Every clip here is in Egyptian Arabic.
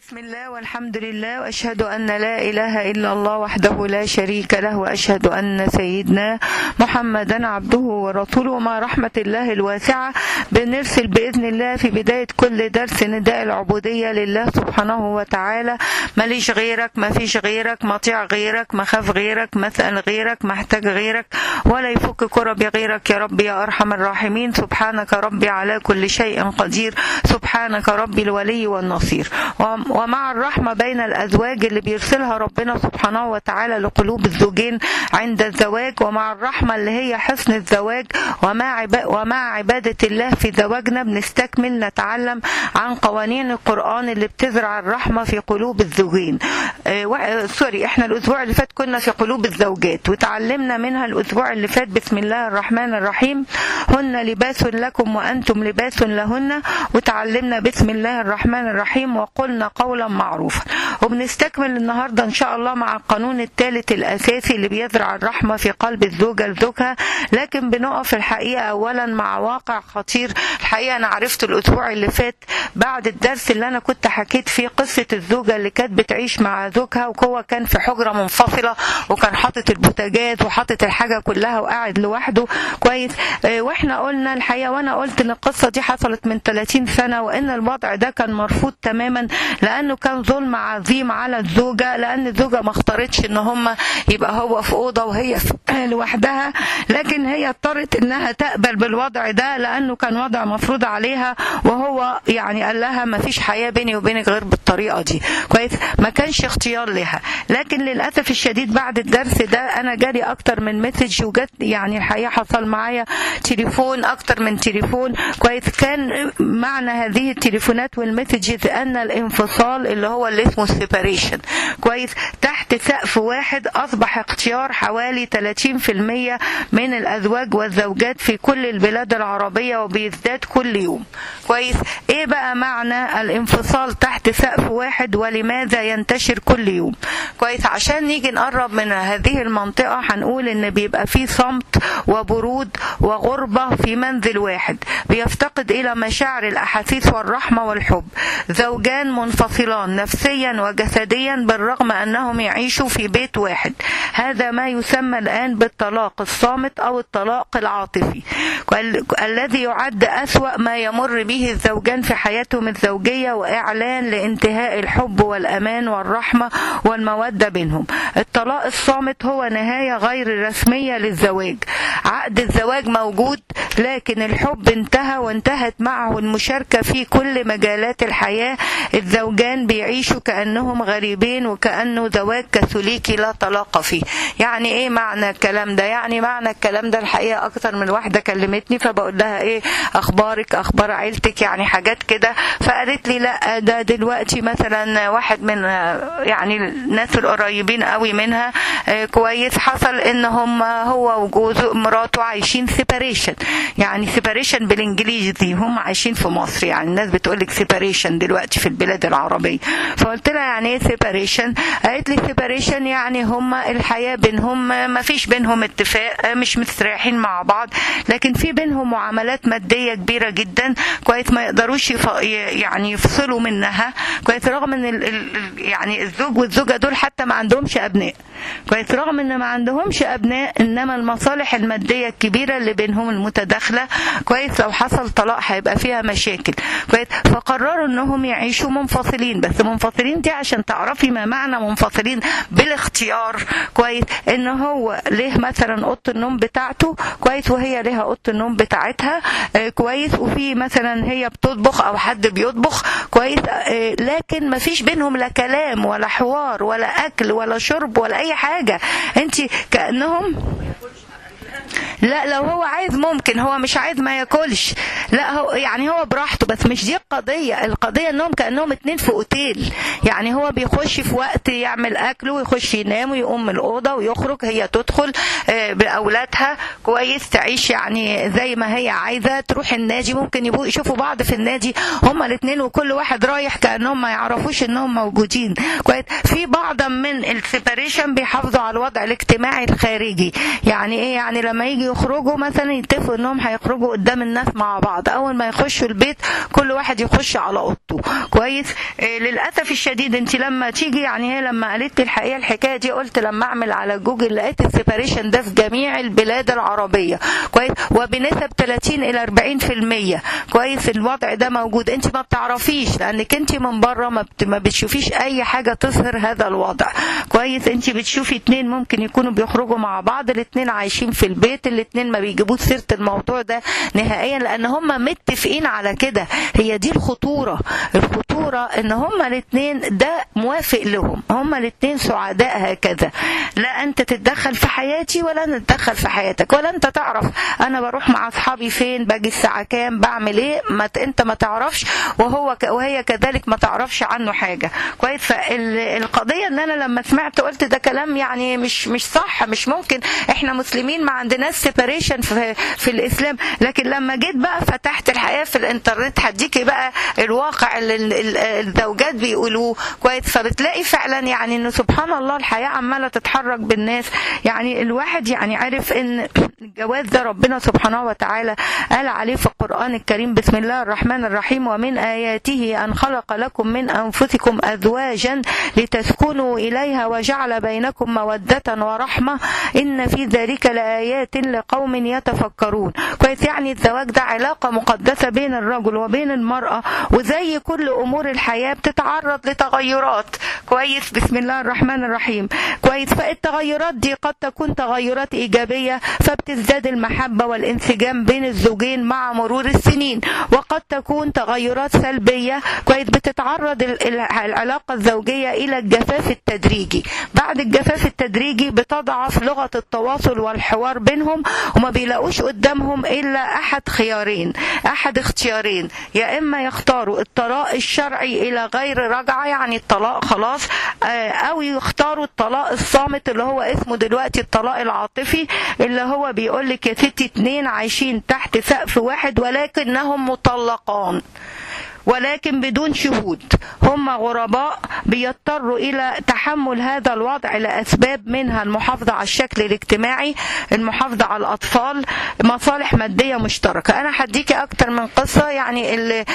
بسم الله والحمد لله واشهد ان لا اله الا الله وحده لا شريك له واشهد ان سيدنا محمدا عبده ورسوله ومع رحمه الله الواسعه بنرسل باذن الله في بدايه كل درس نداء العبوديه لله سبحانه وتعالى ماليش غيرك ما فيش غيرك مطيع غيرك مخاف غيرك مسال غيرك محتاج غيرك ولا يفك كربي غيرك يا رب يا ارحم الراحمين سبحانك ربي على كل شيء قدير سبحانك ربي الولي والنصير ومع الرحمة بين الأزواج اللي بيرسلها ربنا سبحانه وتعالى لقلوب الزوجين عند الزواج ومع الرحمة اللي هي حسن الزواج ومع عب- ومع عبادة الله في زواجنا بنستكمل نتعلم عن قوانين القرآن اللي بتزرع الرحمة في قلوب الزوجين آه، و- آه، سوري احنا الأسبوع اللي فات كنا في قلوب الزوجات وتعلمنا منها الأسبوع اللي فات بسم الله الرحمن الرحيم هن لباس لكم وأنتم لباس لهن وتعلمنا بسم الله الرحمن الرحيم وقلنا قولا معروفا وبنستكمل النهارده ان شاء الله مع القانون الثالث الاساسي اللي بيزرع الرحمه في قلب الزوجه لزوجها لكن بنقف الحقيقه اولا مع واقع خطير الحقيقه انا عرفت الاسبوع اللي فات بعد الدرس اللي انا كنت حكيت فيه قصه الزوجه اللي كانت بتعيش مع زوجها وهو كان في حجره منفصله وكان حاطط البوتاجاز وحاطط الحاجه كلها وقاعد لوحده كويس آه، واحنا قلنا الحقيقه وانا قلت ان القصه دي حصلت من 30 سنه وان الوضع ده كان مرفوض تماما لانه كان ظلم عظيم على الزوجه لان الزوجه ما اختارتش ان هم يبقى هو في اوضه وهي في لوحدها لكن هي اضطرت انها تقبل بالوضع ده لانه كان وضع مفروض عليها وهو يعني قال لها ما فيش حياه بيني وبينك غير بالطريقه دي كويس ما كانش اختيار لها لكن للاسف الشديد بعد الدرس ده انا جالي اكتر من مسج وجت يعني الحقيقه حصل معايا تليفون اكتر من تليفون كويس كان معنى هذه التليفونات والمسجز ان الانفصال اللي هو اللي اسمه السيباريشن كويس تحت سقف واحد اصبح اختيار حوالي 30% من الازواج والزوجات في كل البلاد العربيه وبيزداد كل يوم كويس ايه بقى معنى الانفصال تحت سقف واحد ولماذا ينتشر كل يوم كويس عشان نيجي نقرب من هذه المنطقه هنقول ان بيبقى في صمت وبرود وغربه في منزل واحد بيفتقد الى مشاعر الاحاسيس والرحمه والحب زوجان منفصلان نفسيا وجسديا بالرغم انهم يعيشوا في بيت واحد هذا ما يسمى الان بالطلاق الصامت او الطلاق العاطفي وال- الذي يعد اسوا ما يمر به الزوجان في حياتهم الزوجيه واعلان لانتهاء الحب والامان والرحمه والموده بينهم الطلاق الصامت هو نهايه غير رسميه للزواج عقد الزواج موجود لكن الحب انتهى وانتهت معه المشاركه في كل مجالات الحياه الزوجان بيعيشوا كانهم غريبين وكانه زواج كاثوليكي لا طلاق فيه يعني ايه معنى الكلام ده يعني معنى الكلام ده الحقيقه اكتر من واحده كلمتني فبقول لها ايه اخبارك اخبار عيلتك يعني حاجات كده فقالت لي لا ده دلوقتي مثلا واحد من آه، يعني الناس القريبين قوي منها آه، كويس حصل ان هم هو وجوزه مراته عايشين سيباريشن يعني سيباريشن بالانجليزي هم عايشين في مصر يعني الناس بتقول لك سيباريشن دلوقتي في البلاد العربيه فقلت لها يعني ايه سيباريشن قالت لي سيباريشن يعني هم الحياه بينهم ما فيش بينهم اتفاق مش مستريحين مع بعض لكن في بينهم معاملات ماديه كبيره جدا كويس ما يقدروش يف... يعني يفصلوا منها كويس رغم ان ال... ال... يعني الزوج والزوجه دول حتى ما عندهمش ابناء كويس رغم ان ما عندهمش ابناء انما المصالح الماديه الكبيره اللي بينهم المتداخله كويس لو حصل طلاق هيبقى فيها مشاكل كويس فقرروا انهم يعيشوا منفصلين بس منفصلين دي عشان تعرفي ما معنى منفصلين بالاختيار كويس ان هو ليه مثلا اوضه النوم بتاعته كويس وهي ليها اوضه النوم بتاعتها آه، كويس وفي مثلا هي بتطبخ او حد بيطبخ كويس آه، لكن ما فيش بينهم لا كلام ولا حوار ولا اكل ولا شرب ولا اي حاجه انت كانهم لا لو هو عايز ممكن هو مش عايز ما ياكلش لا هو يعني هو براحته بس مش دي القضيه القضيه انهم كانهم اتنين في اوتيل يعني هو بيخش في وقت يعمل اكله ويخش ينام ويقوم من الاوضه ويخرج هي تدخل آه، باولادها كويس تعيش يعني زي ما هي عايزه تروح النادي ممكن يبقوا يشوفوا بعض في النادي هما الاثنين وكل واحد رايح كانهم ما يعرفوش انهم موجودين كويس في بعض من السيباريشن بيحافظوا على الوضع الاجتماعي الخارجي يعني ايه يعني لما يجي يخرجوا مثلا يتفقوا انهم هيخرجوا قدام الناس مع بعض اول ما يخشوا البيت كل واحد يخش على اوضته زوجته كويس آه، للاسف الشديد انت لما تيجي يعني هي لما قالت لي الحقيقه الحكايه دي قلت لما اعمل على جوجل لقيت السيباريشن ده في جميع البلاد العربيه كويس وبنسب 30 الى 40% كويس الوضع ده موجود انت ما بتعرفيش لانك انت من بره ما, بت... ما بتشوفيش اي حاجه تظهر هذا الوضع كويس انت بتشوفي اتنين ممكن يكونوا بيخرجوا مع بعض الاتنين عايشين في البيت الاتنين ما بيجيبوش سيره الموضوع ده نهائيا لان هم متفقين على كده هي دي الخطوره الخطوره ان هم الاتنين ده موافق لهم هم الاتنين سعداء هكذا لا انت تتدخل في حياتي ولا انا اتدخل في حياتك ولا انت تعرف انا بروح مع اصحابي فين باجي الساعه كام بعمل ايه ما ت- انت ما تعرفش وهو ك... وهي كذلك ما تعرفش عنه حاجه كويس فالقضيه ان انا لما سمعت قلت ده كلام يعني مش مش صح مش ممكن احنا مسلمين ما عندناش سيباريشن في, في الاسلام لكن لما جيت بقى فتحت الحياه في الانترنت هديكي بقى الواقع اللي ال- ال- الزوجات بيقولوه كويس فبتلاقي فعلا يعني انه سبحان الله الحياه عماله تتحرك بالناس يعني الواحد يعني عارف ان الجواز ده ربنا سبحانه وتعالى قال عليه في القران الكريم بسم الله الرحمن الرحيم ومن اياته ان خلق لكم من انفسكم ازواجا لتسكنوا اليها وجعل بينكم موده ورحمه ان في ذلك لايات لقوم يتفكرون كويس يعني الزواج ده علاقه مقدسه بين الرجل وبين المراه وزي كل امور الحياه بتتعرض لتغيرات كويس بسم الله الرحمن الرحيم كويس فالتغيرات دي قد تكون تغيرات ايجابيه فبتزداد المحبه والانسجام بين الزوجين مع مرور السنين وقد تكون تغيرات سلبيه كويس بتتعرض ال- ال- العلاقه الزوجيه الى الجفاف التدريجي بعد الجفاف التدريجي بتضعف لغه التواصل والحوار بينهم وما بيلاقوش قدامهم الا احد خيارين احد اختيارين يا اما يختاروا الطلاق الشرعي الى غير رجعه يعني الطلاق خلاص آه، او يختاروا الطلاق الصامت اللي هو اسمه دلوقتي الطلاق العاطفي اللي هو بيقول لك يا ستي اتنين عايشين تحت سقف واحد ولكنهم مطلقان ولكن بدون شهود هم غرباء بيضطروا الى تحمل هذا الوضع لاسباب منها المحافظه على الشكل الاجتماعي المحافظه على الاطفال مصالح ماديه مشتركه انا هديكي اكتر من قصه يعني ال-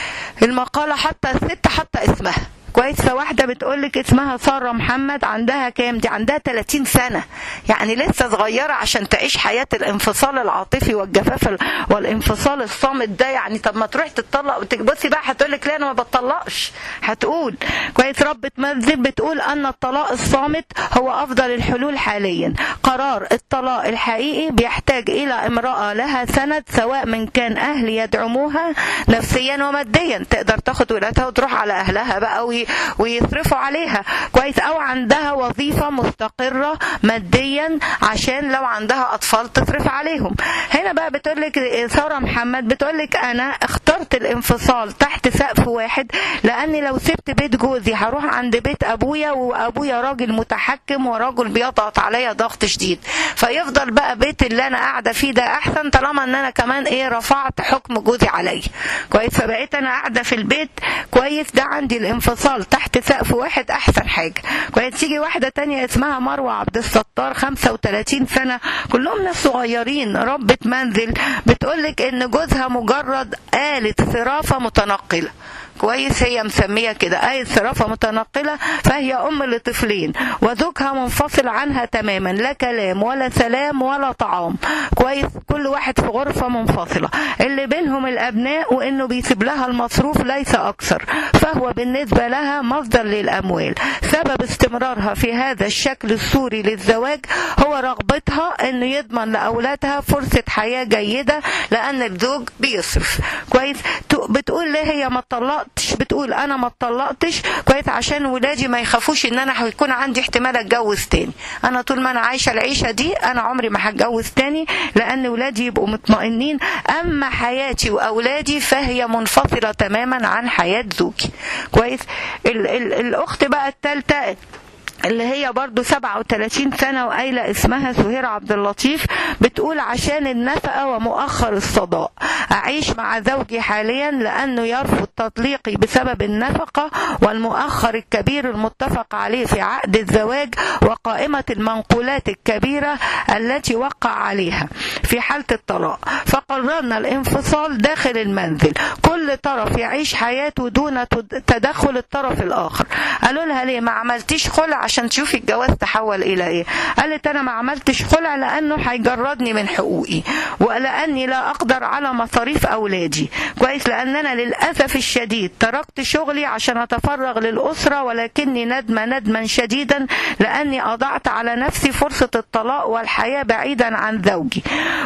المقاله حتى الست حتى اسمها كويس فواحدة بتقول لك اسمها سارة محمد عندها كام دي عندها 30 سنة يعني لسه صغيرة عشان تعيش حياة الانفصال العاطفي والجفاف ال- والانفصال الصامت ده يعني طب ما تروح تتطلق وت- بصي بقى هتقول لك لا انا ما بتطلقش هتقول كويس ربة منزل بتقول ان الطلاق الصامت هو افضل الحلول حاليا قرار الطلاق الحقيقي بيحتاج الى امرأة لها سند سواء من كان اهل يدعموها نفسيا وماديا تقدر تاخد ولادها وتروح على اهلها بقى وي- ويصرفوا عليها كويس او عندها وظيفة مستقرة ماديا عشان لو عندها اطفال تصرف عليهم هنا بقى بتقولك سارة محمد بتقولك انا اخترت الانفصال تحت سقف واحد لاني لو سبت بيت جوزي هروح عند بيت ابويا وابويا راجل متحكم وراجل بيضغط عليا ضغط شديد فيفضل بقى بيت اللي انا قاعده فيه ده احسن طالما ان انا كمان ايه رفعت حكم جوزي عليا كويس فبقيت انا قاعده في البيت كويس ده عندي الانفصال تحت سقف واحد احسن حاجه كويس تيجي واحده تانية اسمها مروه عبد الستار 35 سنه كلهم ناس صغيرين ربة منزل بتقولك ان جوزها مجرد آلة صرافة متنقلة كويس هي مسميه كده آية صرافة متنقلة فهي أم لطفلين وزوجها منفصل عنها تماما لا كلام ولا سلام ولا طعام كويس كل واحد في غرفة منفصلة اللي بينهم الأبناء وإنه بيسيب لها المصروف ليس أكثر فهو بالنسبة لها مصدر للأموال سبب استمرارها في هذا الشكل السوري للزواج هو رغبتها إنه يضمن لأولادها فرصة حياة جيدة لأن الزوج بيصرف كويس تو- بتقول ليه هي ما اتطلقتش بتقول انا ما اتطلقتش كويس عشان ولادي ما يخافوش ان انا هيكون عندي احتمال اتجوز تاني انا طول ما انا عايشه العيشه دي انا عمري ما هتجوز تاني لان ولادي يبقوا مطمئنين اما حياتي واولادي فهي منفصله تماما عن حياه زوجي كويس ال ال الاخت بقى الثالثه اللي هي برضو 37 سنة وقايلة اسمها سهير عبد اللطيف بتقول عشان النفقة ومؤخر الصداق أعيش مع زوجي حاليا لأنه يرفض تطليقي بسبب النفقة والمؤخر الكبير المتفق عليه في عقد الزواج وقائمة المنقولات الكبيرة التي وقع عليها في حالة الطلاق فقررنا الانفصال داخل المنزل كل طرف يعيش حياته دون تدخل الطرف الآخر قالوا لها ليه ما عملتيش خلع عشان تشوفي الجواز تحول إلى إيه قالت أنا ما عملتش خلع لأنه هيجردني من حقوقي ولأني لا أقدر على مصاريف أولادي كويس لأن أنا للأسف الشديد تركت شغلي عشان أتفرغ للأسرة ولكني ندمة ندما شديدا لأني أضعت على نفسي فرصة الطلاق والحياة بعيدا عن زوجي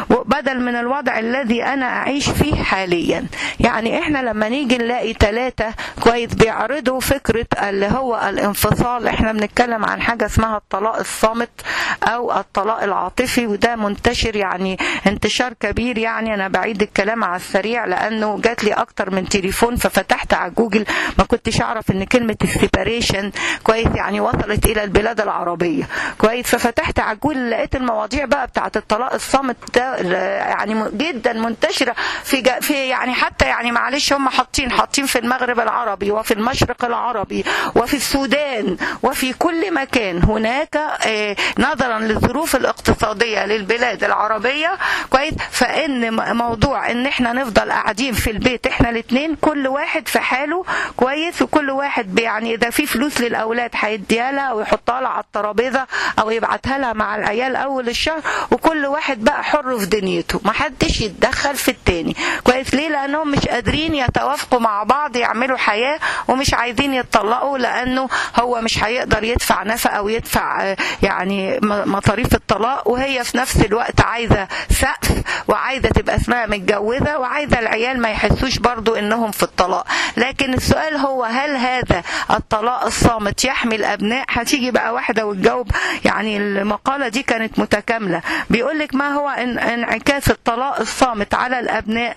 بدل من الوضع الذي أنا أعيش فيه حاليا يعني إحنا لما نيجي نلاقي ثلاثة كويس بيعرضوا فكرة اللي هو الانفصال إحنا بنتكلم عن حاجة اسمها الطلاق الصامت أو الطلاق العاطفي وده منتشر يعني انتشار كبير يعني أنا بعيد الكلام على السريع لأنه جات لي أكتر من تليفون ففتحت على جوجل ما كنتش أعرف إن كلمة السيباريشن كويس يعني وصلت إلى البلاد العربية كويس ففتحت على جوجل لقيت المواضيع بقى بتاعت الطلاق الصامت ده يعني جدا منتشرة في في يعني حتى يعني معلش هم حاطين حاطين في المغرب العربي وفي المشرق العربي وفي السودان وفي كل مكان هناك نظرا للظروف الاقتصادية للبلاد العربية كويس فإن موضوع إن إحنا نفضل قاعدين في البيت إحنا الاثنين كل واحد في حاله كويس وكل واحد يعني إذا في فلوس للأولاد هيديها لها أو يحطها لها على الترابيزة أو يبعتها لها مع العيال أول الشهر وكل واحد بقى حر في دنيته ما حدش يتدخل في التاني كويس ليه لأنهم مش قادرين يتوافقوا مع بعض يعملوا حياة ومش عايزين يتطلقوا لأنه هو مش هيقدر يدفع نفقة ويدفع يعني مصاريف الطلاق وهي في نفس الوقت عايزة سقف وعايزة تبقى اسمها متجوزة وعايزة العيال ما يحسوش برضو انهم في الطلاق لكن السؤال هو هل هذا الطلاق الصامت يحمي الابناء هتيجي بقى واحدة وتجاوب يعني المقالة دي كانت متكاملة بيقولك ما هو انعكاس الطلاق الصامت على الابناء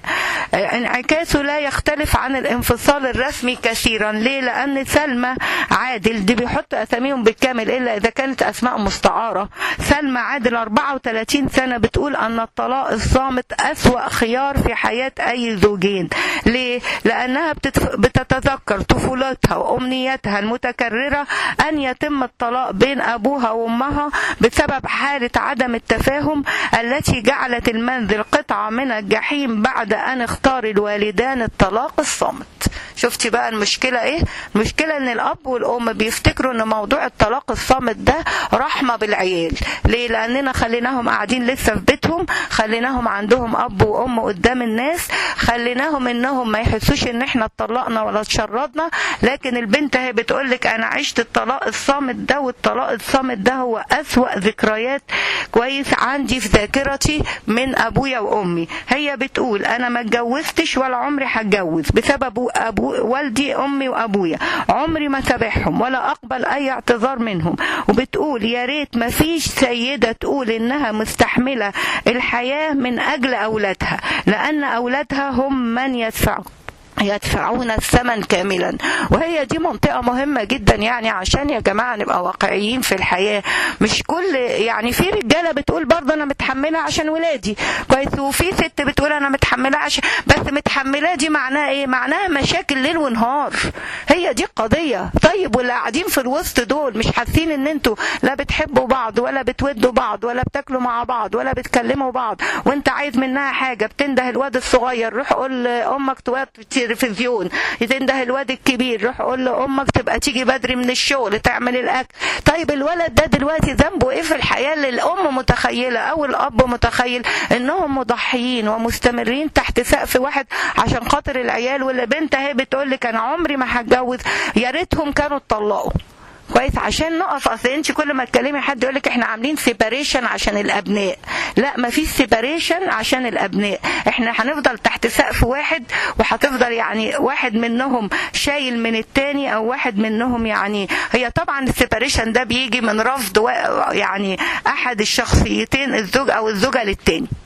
انعكاسه لا يختلف عن الانفصال الرسمي كثيرا ليه لان سلمى عادل دي بيحط اساميهم بالكامل الا اذا كانت اسماء مستعارة سلمى عادل 34 سنة بتقول ان الطلاق الصامت اسوأ خيار في حياة اي زوجين ليه لانها بتتذكر طفولتها وامنيتها المتكررة ان يتم الطلاق بين ابوها وامها بسبب حالة عدم التفاهم التي جعلت المنزل قطعة من الجحيم بعد ان اختار الوالدان الطلاق الصامت شفتي بقى المشكلة ايه المشكلة ان الاب والام بيفتكروا ان موضوع الطلاق الصامت ده رحمة بالعيال ليه لاننا خليناهم قاعدين لسه في بيتهم خليناهم عندهم اب وام قدام الناس خليناهم انهم ما يحسوش ان احنا اتطلقنا ولا اتشردنا لكن البنت اهي بتقول لك انا عشت الطلاق الصامت ده والطلاق الصامت ده هو اسوأ ذكريات كويس عندي في ذاكرتي من ابويا وامي هي بتقول انا ما اتجوزتش ولا عمري هتجوز بسبب ابو والدي امي وابويا عمري ما سامحهم ولا اقبل اي اعتذار منهم وبتقول يا ريت ما فيش سيده تقول انها مستحمله الحياه من اجل اولادها لان اولادها هم من يدفعوا يدفعون الثمن كاملا وهي دي منطقة مهمة جدا يعني عشان يا جماعة نبقى واقعيين في الحياة مش كل يعني في رجالة بتقول برضه أنا متحملة عشان ولادي كويس وفي ست بتقول أنا متحملة عشان بس متحملة دي معناها إيه؟ معناها مشاكل ليل ونهار هي دي القضية طيب واللي قاعدين في الوسط دول مش حاسين إن أنتوا لا بتحبوا بعض ولا بتودوا بعض ولا بتاكلوا مع بعض ولا بتكلموا بعض وأنت عايز منها حاجة بتنده الواد الصغير روح قول لأمك توطي التلفزيون تنده الواد الكبير روح قول لامك تبقى تيجي بدري من الشغل تعمل الاكل طيب الولد ده دلوقتي ذنبه ايه في الحياه اللي الام متخيله او الاب متخيل انهم مضحيين ومستمرين تحت سقف واحد عشان خاطر العيال والبنت اهي بتقول لك انا عمري ما هتجوز يا ريتهم كانوا اتطلقوا كويس عشان نقف اصل انت كل ما تكلمي حد يقول لك احنا عاملين سيباريشن عشان الابناء لا ما فيش سيباريشن عشان الابناء احنا هنفضل تحت سقف واحد وهتفضل يعني واحد منهم شايل من التاني او واحد منهم يعني هي طبعا السيباريشن ده بيجي من رفض يعني احد الشخصيتين الزوج او الزوجه للتاني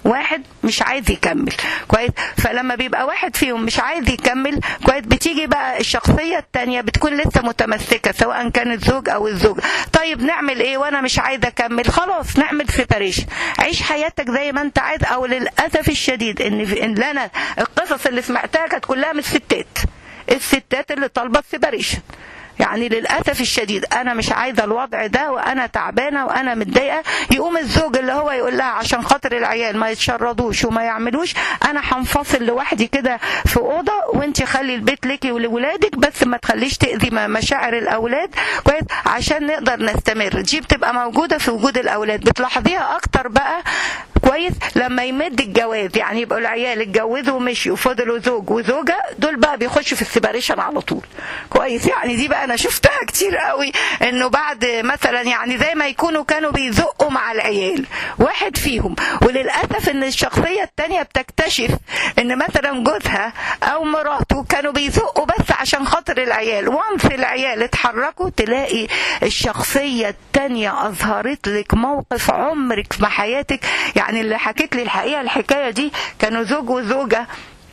واحد مش عايز يكمل كويس فلما بيبقى واحد فيهم مش عايز يكمل كويس بتيجي بقى الشخصيه الثانيه بتكون لسه متمسكه سواء كان الزوج او الزوجه طيب نعمل ايه وانا مش عايزه اكمل خلاص نعمل سيباريشن عيش حياتك زي ما انت عايز او للاسف الشديد ان ان انا القصص اللي سمعتها كانت كلها من الستات الستات اللي طالبه السيباريشن يعني للاسف الشديد انا مش عايزه الوضع ده وانا تعبانه وانا متضايقه يقوم الزوج اللي هو يقول لها عشان خاطر العيال ما يتشردوش وما يعملوش انا هنفصل لوحدي كده في اوضه وانت خلي البيت ليكي ولولادك بس ما تخليش تاذي مشاعر الاولاد كويس عشان نقدر نستمر دي بتبقى موجوده في وجود الاولاد بتلاحظيها اكتر بقى كويس لما يمد الجواز يعني يبقوا العيال اتجوزوا ومشيوا وفضلوا زوج وزوجه دول بقى بيخشوا في السيباريشن على طول كويس يعني دي بقى انا شفتها كتير قوي انه بعد مثلا يعني زي ما يكونوا كانوا بيزقوا مع العيال واحد فيهم وللاسف ان الشخصيه الثانيه بتكتشف ان مثلا جوزها او مراته كانوا بيزقوا بس عشان خاطر العيال وانس العيال اتحركوا تلاقي الشخصيه الثانيه اظهرت لك موقف عمرك في حياتك يعني اللي حكيت لي الحقيقه الحكايه دي كانوا زوج وزوجه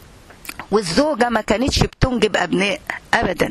والزوجة ما كانتش بتنجب أبناء أبدا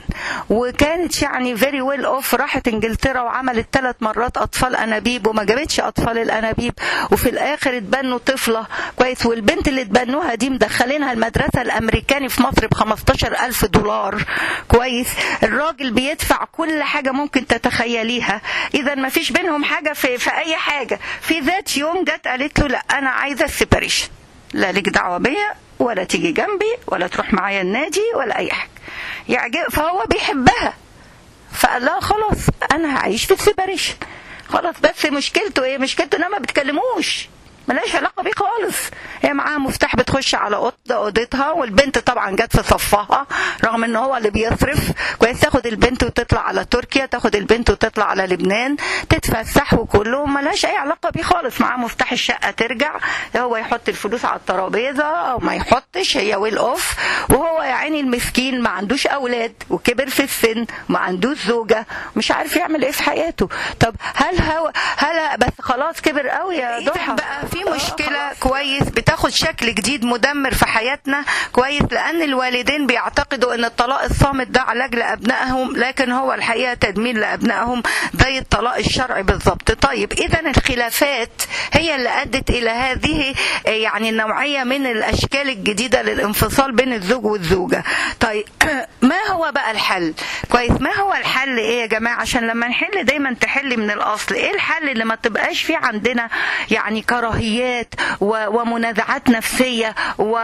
وكانت يعني فيري ويل أوف راحت إنجلترا وعملت ثلاث مرات أطفال أنابيب وما جابتش أطفال الأنابيب وفي الآخر اتبنوا طفلة كويس والبنت اللي اتبنوها دي مدخلينها المدرسة الأمريكاني في مصر ب 15 ألف دولار كويس الراجل بيدفع كل حاجة ممكن تتخيليها إذا ما فيش بينهم حاجة في, في أي حاجة في ذات يوم جت قالت له لا أنا عايزة السيباريشن لا لك دعوة بيا ولا تيجي جنبي ولا تروح معايا النادي ولا اي حاجه يعجب فهو بيحبها فقال لها خلاص انا هعيش في السيباريشن خلاص بس مشكلته ايه مشكلته انها ما بتكلموش ملهاش علاقه بيه خالص هي معاها مفتاح بتخش على اوضه اوضتها والبنت طبعا جت في صفها رغم ان هو اللي بيصرف كويس تاخد البنت وتطلع على تركيا تاخد البنت وتطلع على لبنان تتفسح وكله ملهاش اي علاقه بيه خالص معاه مفتاح الشقه ترجع هو يحط الفلوس على الترابيزه او ما يحطش هي ويل اوف وهو يا عيني المسكين ما عندوش اولاد وكبر في السن ما عندوش زوجه مش عارف يعمل ايه في حياته طب هل هو هل بس خلاص كبر قوي يا ضحى بقى في مشكله كويس بتاخد شكل جديد مدمر في حياتنا كويس لان الوالدين بيعتقدوا ان الطلاق الصامت ده علاج لابنائهم لكن هو الحقيقه تدمير لابنائهم زي الطلاق الشرعي بالظبط طيب اذا الخلافات هي اللي ادت الى هذه يعني النوعيه من الاشكال الجديده للانفصال بين الزوج والزوجه طيب ما هو بقى الحل كويس ما هو الحل ايه يا جماعه عشان لما نحل دايما تحلي من الاصل ايه الحل اللي ما تبقاش في عندنا يعني كراهيات ومنازعات نفسيه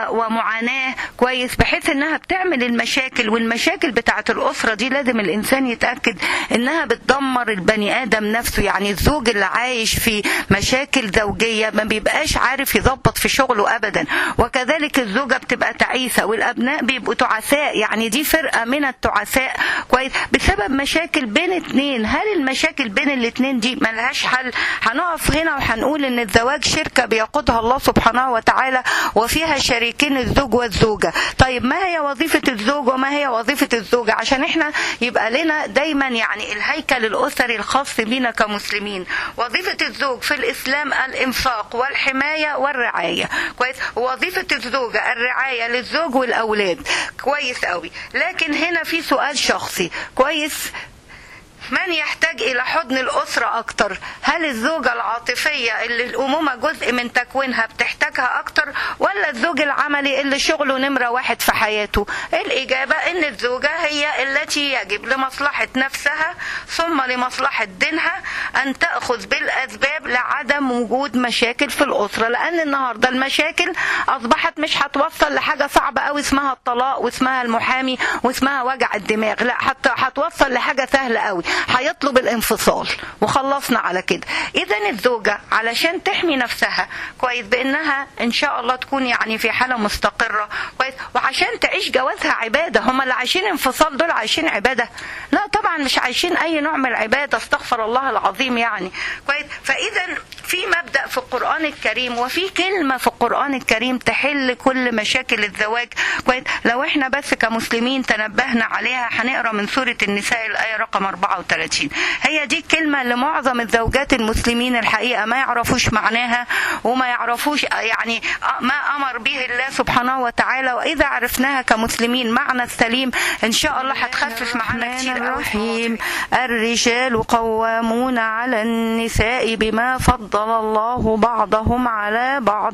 ومعاناه كويس بحيث انها بتعمل المشاكل والمشاكل بتاعه الاسره دي لازم الانسان يتاكد انها بتدمر البني ادم نفسه يعني الزوج اللي عايش في مشاكل زوجيه ما بيبقاش عارف يظبط في شغله ابدا وكذلك الزوجه بتبقى تعيسه والابناء بيبقوا تعساء يعني دي فرقه من التعساء كويس بسبب مشاكل بين اتنين هل المشاكل بين الاتنين دي ملهاش حل هنقف هنا وهنقول ان الزواج شركه بيقودها الله سبحانه وتعالى وفيها شريكين الزوج والزوجه طيب ما هي وظيفه الزوج وما هي وظيفه الزوجه عشان احنا يبقى لنا دايما يعني الهيكل الاسري الخاص بينا كمسلمين وظيفه الزوج في الاسلام الانفاق والحمايه والرعايه كويس وظيفه الزوجه الرعايه للزوج والاولاد كويس قوي لكن هنا في سؤال شخصي كويس من يحتاج إلى حضن الأسرة أكتر هل الزوجة العاطفية اللي الأمومة جزء من تكوينها بتحتاجها أكتر ولا الزوج العملي اللي شغله نمرة واحد في حياته الإجابة إن الزوجة هي التي يجب لمصلحة نفسها ثم لمصلحة دينها أن تأخذ بالأسباب لعدم وجود مشاكل في الأسرة لأن النهاردة المشاكل أصبحت مش هتوصل لحاجة صعبة أوي اسمها الطلاق واسمها المحامي واسمها وجع الدماغ لا حتى هتوصل لحاجة سهلة أوي هيطلب الانفصال وخلصنا على كده اذا الزوجه علشان تحمي نفسها كويس بانها ان شاء الله تكون يعني في حاله مستقره كويس وعشان تعيش جوازها عباده هم اللي عايشين انفصال دول عايشين عباده لا طبعا مش عايشين اي نوع من العباده استغفر الله العظيم يعني كويس فاذا في مبدا في القران الكريم وفي كلمه في القران الكريم تحل كل مشاكل الزواج كويس لو احنا بس كمسلمين تنبهنا عليها هنقرا من سوره النساء الايه رقم 34 هي دي الكلمه اللي معظم الزوجات المسلمين الحقيقه ما يعرفوش معناها وما يعرفوش يعني ما امر به الله سبحانه وتعالى واذا عرفناها كمسلمين معنى السليم ان شاء الله هتخفف معانا كتير الرحيم الرجال قوامون على النساء بما فضل الله بعضهم على بعض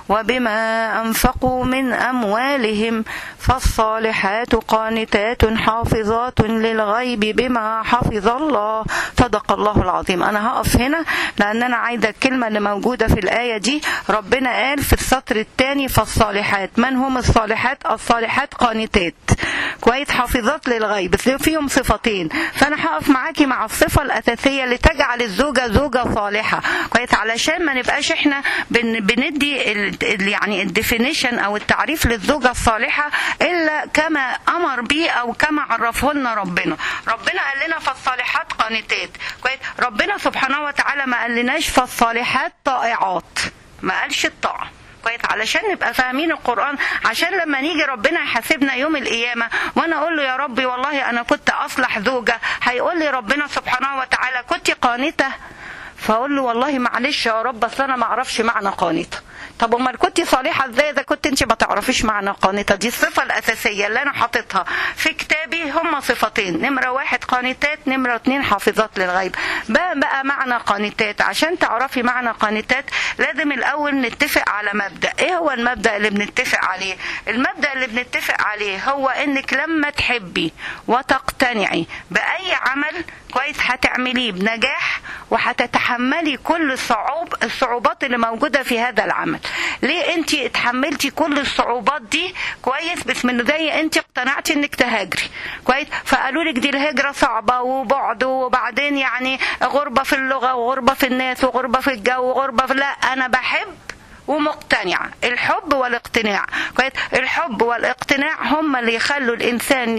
وبما انفقوا من اموالهم فالصالحات قانتات حافظات للغيب بما حفظ الله صدق الله العظيم انا هقف هنا لان انا عايزه الكلمه اللي موجوده في الايه دي ربنا قال في السطر الثاني فالصالحات من هم الصالحات الصالحات قانتات كويس حافظات للغيب بس فيهم صفتين فانا هقف معاكي مع الصفه الاساسيه اللي تجعل الزوجه زوجه صالحه كويس علشان ما نبقاش احنا بن بندي ال ال يعني الديفينيشن او التعريف للزوجه الصالحه الا كما امر به او كما عرفه لنا ربنا ربنا قال لنا فالصالحات قانتات كويس ربنا سبحانه وتعالى ما قالناش فالصالحات طائعات ما قالش الطاعه كويس علشان نبقى فاهمين القرآن عشان لما نيجي ربنا يحاسبنا يوم القيامة وأنا أقول له يا ربي والله أنا كنت أصلح زوجة هيقول لي ربنا سبحانه وتعالى كنت قانتة فأقول له والله معلش يا رب بس أنا ما أعرفش معنى قانتة طب امال كنت صالحه ازاي اذا كنت انت ما تعرفيش معنى قانته دي الصفه الاساسيه اللي انا حاططها في كتابي هم صفتين نمره واحد قانتات نمره اتنين حافظات للغيب بقى بقى معنى قانتات عشان تعرفي معنى قانتات لازم الاول نتفق على مبدا ايه هو المبدا اللي بنتفق عليه المبدا اللي بنتفق عليه هو انك لما تحبي وتقتنعي باي عمل كويس هتعمليه بنجاح وهتتحملي كل الصعوب الصعوبات اللي موجوده في هذا العمل ليه انت اتحملتي كل الصعوبات دي كويس بس من زي انت اقتنعتي انك تهاجري كويس فقالوا لك دي الهجره صعبه وبعد وبعدين يعني غربه في اللغه وغربه في الناس وغربه في الجو وغربه في لا انا بحب ومقتنعة الحب والاقتناع كويس الحب والاقتناع هم اللي يخلوا الإنسان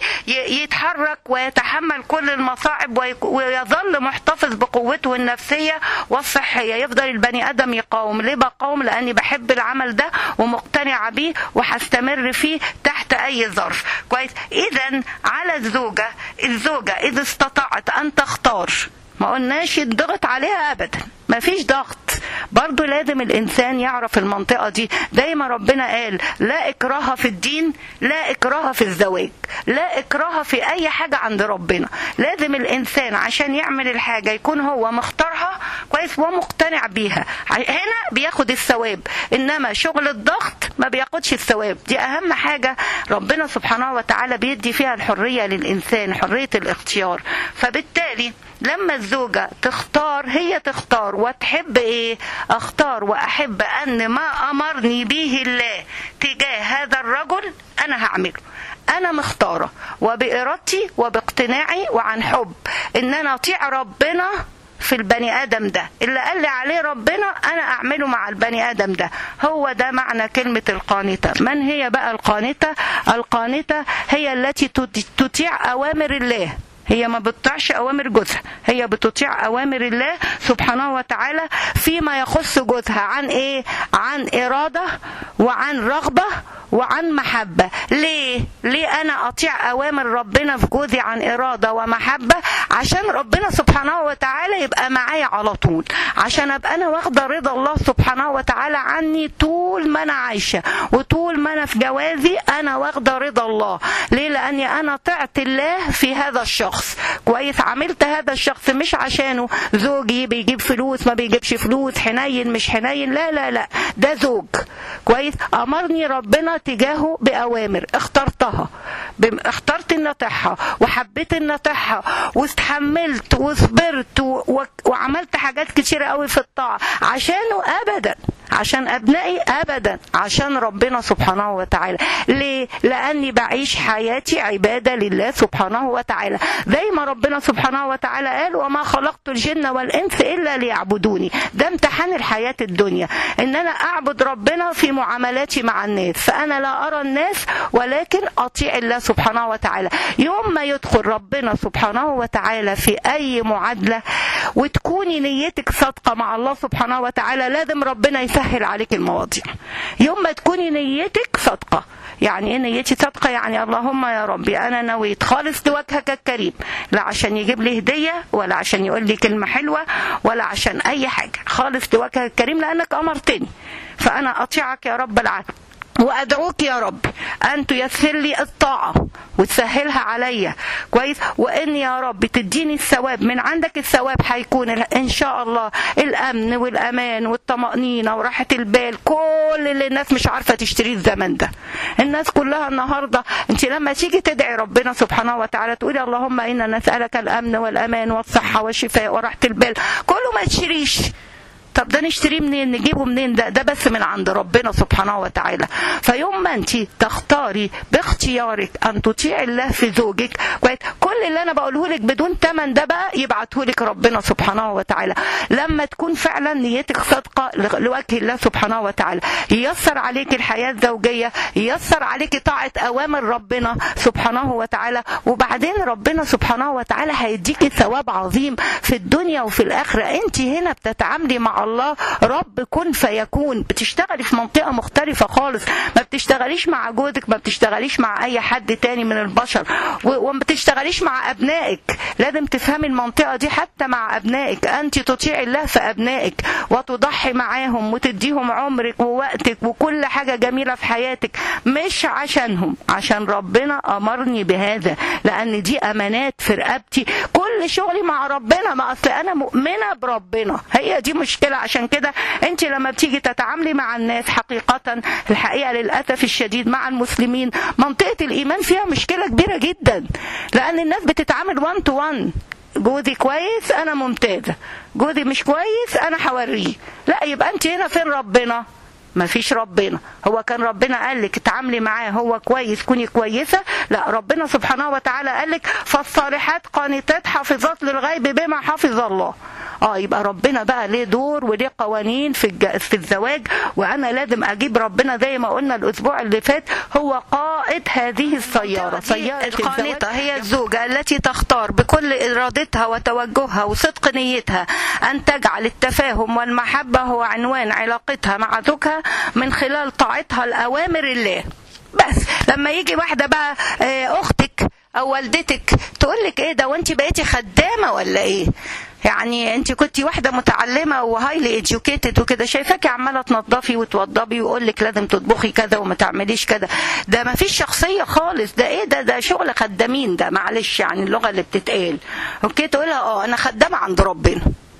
يتحرك ويتحمل كل المصاعب ويظل محتفظ بقوته النفسية والصحية يفضل البني آدم يقاوم ليه بقاوم لأني بحب العمل ده ومقتنعة بيه وهستمر فيه تحت أي ظرف كويس إذا على الزوجة الزوجة إذا استطاعت أن تختار ما قلناش الضغط عليها ابدا ما فيش ضغط برضو لازم الانسان يعرف المنطقه دي دايما ربنا قال لا اكراه في الدين لا اكراه في الزواج لا اكراه في اي حاجه عند ربنا لازم الانسان عشان يعمل الحاجه يكون هو مختارها كويس ومقتنع بيها هنا بياخد الثواب انما شغل الضغط ما بياخدش الثواب دي اهم حاجه ربنا سبحانه وتعالى بيدي فيها الحريه للانسان حريه الاختيار فبالتالي لما الزوجة تختار هي تختار وتحب ايه اختار واحب ان ما امرني به الله تجاه هذا الرجل انا هعمله انا مختارة وبارادتي وباقتناعي وعن حب ان انا اطيع ربنا في البني ادم ده اللي قال لي عليه ربنا انا اعمله مع البني ادم ده هو ده معنى كلمه القانته من هي بقى القانته القانته هي التي تطيع اوامر الله هي ما بتطيعش اوامر جوزها هي بتطيع اوامر الله سبحانه وتعالى فيما يخص جوزها عن ايه عن اراده وعن رغبه وعن محبة ليه؟ ليه أنا أطيع أوامر ربنا في جوزي عن إرادة ومحبة عشان ربنا سبحانه وتعالى يبقى معايا على طول عشان أبقى أنا واخدة رضا الله سبحانه وتعالى عني طول ما أنا عايشة وطول ما أنا في جوازي أنا واخدة رضا الله ليه؟ لأني أنا طعت الله في هذا الشخص كويس عملت هذا الشخص مش عشانه زوجي بيجيب فلوس ما بيجيبش فلوس حنين مش حنين لا لا لا ده زوج كويس أمرني ربنا تجاهه بأوامر اخترتها اخترت ان اطيعها وحبيت ان اطيعها واستحملت وصبرت و... وعملت حاجات كتيرة قوي في الطاعة عشانه ابدا عشان ابنائي ابدا عشان ربنا سبحانه وتعالى ليه لاني بعيش حياتي عباده لله سبحانه وتعالى زي ما ربنا سبحانه وتعالى قال وما خلقت الجن والانس الا ليعبدوني ده امتحان الحياه الدنيا ان انا اعبد ربنا في معاملاتي مع الناس فانا لا ارى الناس ولكن اطيع الله سبحانه وتعالى يوم ما يدخل ربنا سبحانه وتعالى في اي معادله وتكوني نيتك صادقه مع الله سبحانه وتعالى لازم ربنا يسهل عليك المواضيع يوم ما تكوني نيتك صادقه يعني ايه نيتي صادقه يعني اللهم يا ربي انا نويت خالص لوجهك الكريم لا عشان يجيب لي هديه ولا عشان يقول لي كلمه حلوه ولا عشان اي حاجه خالص لوجهك الكريم لانك امرتني فانا اطيعك يا رب العالمين وادعوك يا رب ان تيسر لي الطاعه وتسهلها عليا كويس وان يا رب تديني الثواب من عندك الثواب هيكون ان شاء الله الامن والامان والطمانينه وراحه البال كل اللي الناس مش عارفه تشتريه الزمن ده الناس كلها النهارده انت لما تيجي تدعي ربنا سبحانه وتعالى تقولي اللهم انا نسالك الامن والامان والصحه والشفاء وراحه البال كله ما تشتريش طب ده نشتريه منين نجيبه منين ده ده بس من عند ربنا سبحانه وتعالى فيوم ما انت تختاري باختيارك ان تطيعي الله في زوجك كويس كل اللي انا بقوله لك بدون ثمن ده بقى يبعته لك ربنا سبحانه وتعالى لما تكون فعلا نيتك صادقه لوجه الله سبحانه وتعالى ييسر عليك الحياه الزوجيه ييسر عليك طاعه اوامر ربنا سبحانه وتعالى وبعدين ربنا سبحانه وتعالى هيديكي ثواب عظيم في الدنيا وفي الاخره انت هنا بتتعاملي مع الله رب كن فيكون بتشتغلي في منطقه مختلفه خالص ما بتشتغليش مع جوزك ما بتشتغليش مع اي حد تاني من البشر وما بتشتغليش مع ابنائك لازم تفهمي المنطقه دي حتى مع ابنائك انت تطيعي الله في ابنائك وتضحي معاهم وتديهم عمرك ووقتك وكل حاجه جميله في حياتك مش عشانهم عشان ربنا امرني بهذا لان دي امانات في رقبتي كل شغلي مع ربنا ما اصل انا مؤمنه بربنا هي دي مشكله عشان كده انت لما بتيجي تتعاملي مع الناس حقيقه الحقيقه للاسف الشديد مع المسلمين منطقه الايمان فيها مشكله كبيره جدا لان الناس بتتعامل 1 تو 1 جوزي كويس انا ممتازه جوزي مش كويس انا هوريه لا يبقى انت هنا فين ربنا ما فيش ربنا هو كان ربنا قال لك اتعاملي معاه هو كويس كوني كويسة لا ربنا سبحانه وتعالى قال لك فالصالحات قانتات حافظات للغيب بما حفظ الله اه يبقى ربنا بقى ليه دور وليه قوانين في الج... في الزواج وانا لازم اجيب ربنا زي ما قلنا الاسبوع اللي فات هو قائد هذه السياره سياره القانته هي الزوجه التي تختار بكل ارادتها وتوجهها وصدق نيتها ان تجعل التفاهم والمحبه هو عنوان علاقتها مع زوجها من خلال طاعتها لاوامر الله بس لما يجي واحده بقى اختك او والدتك تقول لك ايه ده وانت بقيتي خدامه ولا ايه يعني انت كنت واحده متعلمه وهايلي اديوكيتد وكده شايفاكي عماله تنظفي وتوضبي ويقول لك لازم تطبخي كذا وما تعمليش كذا ده ما فيش شخصيه خالص ده ايه ده ده شغل خدامين ده معلش يعني اللغه اللي بتتقال اوكي تقولها اه انا خدامه عند ربنا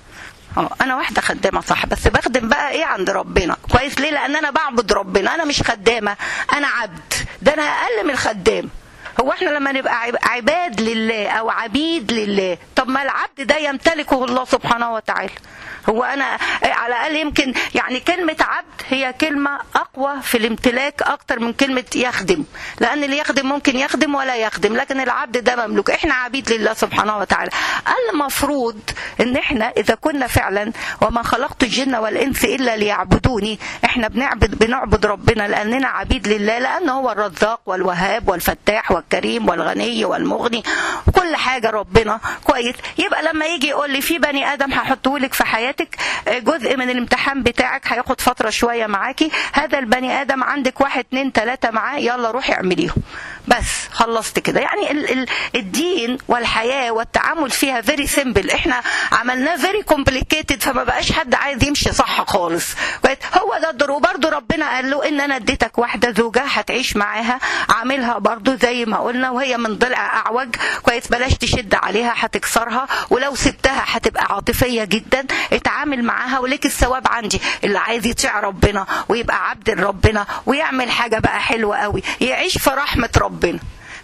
اه انا واحده خدامه صح بس بخدم بقى ايه عند ربنا كويس ليه لان انا بعبد ربنا انا مش خدامه انا عبد ده انا اقل من الخدام هو احنا لما نبقى عباد لله او عبيد لله طب ما العبد ده يمتلكه الله سبحانه وتعالى هو انا على الاقل يمكن يعني كلمه عبد هي كلمه اقوى في الامتلاك اكتر من كلمه يخدم لان اللي يخدم ممكن يخدم ولا يخدم لكن العبد ده مملوك احنا عبيد لله سبحانه وتعالى المفروض ان احنا اذا كنا فعلا وما خلقت الجن والانس الا ليعبدوني احنا بنعبد بنعبد ربنا لاننا عبيد لله لانه هو الرزاق والوهاب والفتاح والكريم والغني والمغني كل حاجه ربنا كويس يبقى لما يجي يقول لي في بني ادم هحطه لك في حياتك جزء من الامتحان بتاعك هياخد فتره شويه معاكي هذا البني ادم عندك واحد اتنين تلاته معاه يلا روحي اعمليهم بس خلصت كده يعني ال ال الدين والحياه والتعامل فيها فيري سيمبل احنا عملناه فيري كومبليكيتد فما بقاش حد عايز يمشي صح خالص هو ده الدور وبرده ربنا قال له ان انا اديتك واحده زوجه هتعيش معاها عاملها برده زي ما قلنا وهي من ضلع اعوج كويس بلاش تشد عليها هتكسرها ولو سبتها هتبقى عاطفيه جدا اتعامل معاها وليك الثواب عندي اللي عايز يطيع ربنا ويبقى عبد لربنا ويعمل حاجه بقى حلوه قوي يعيش في رحمه ربنا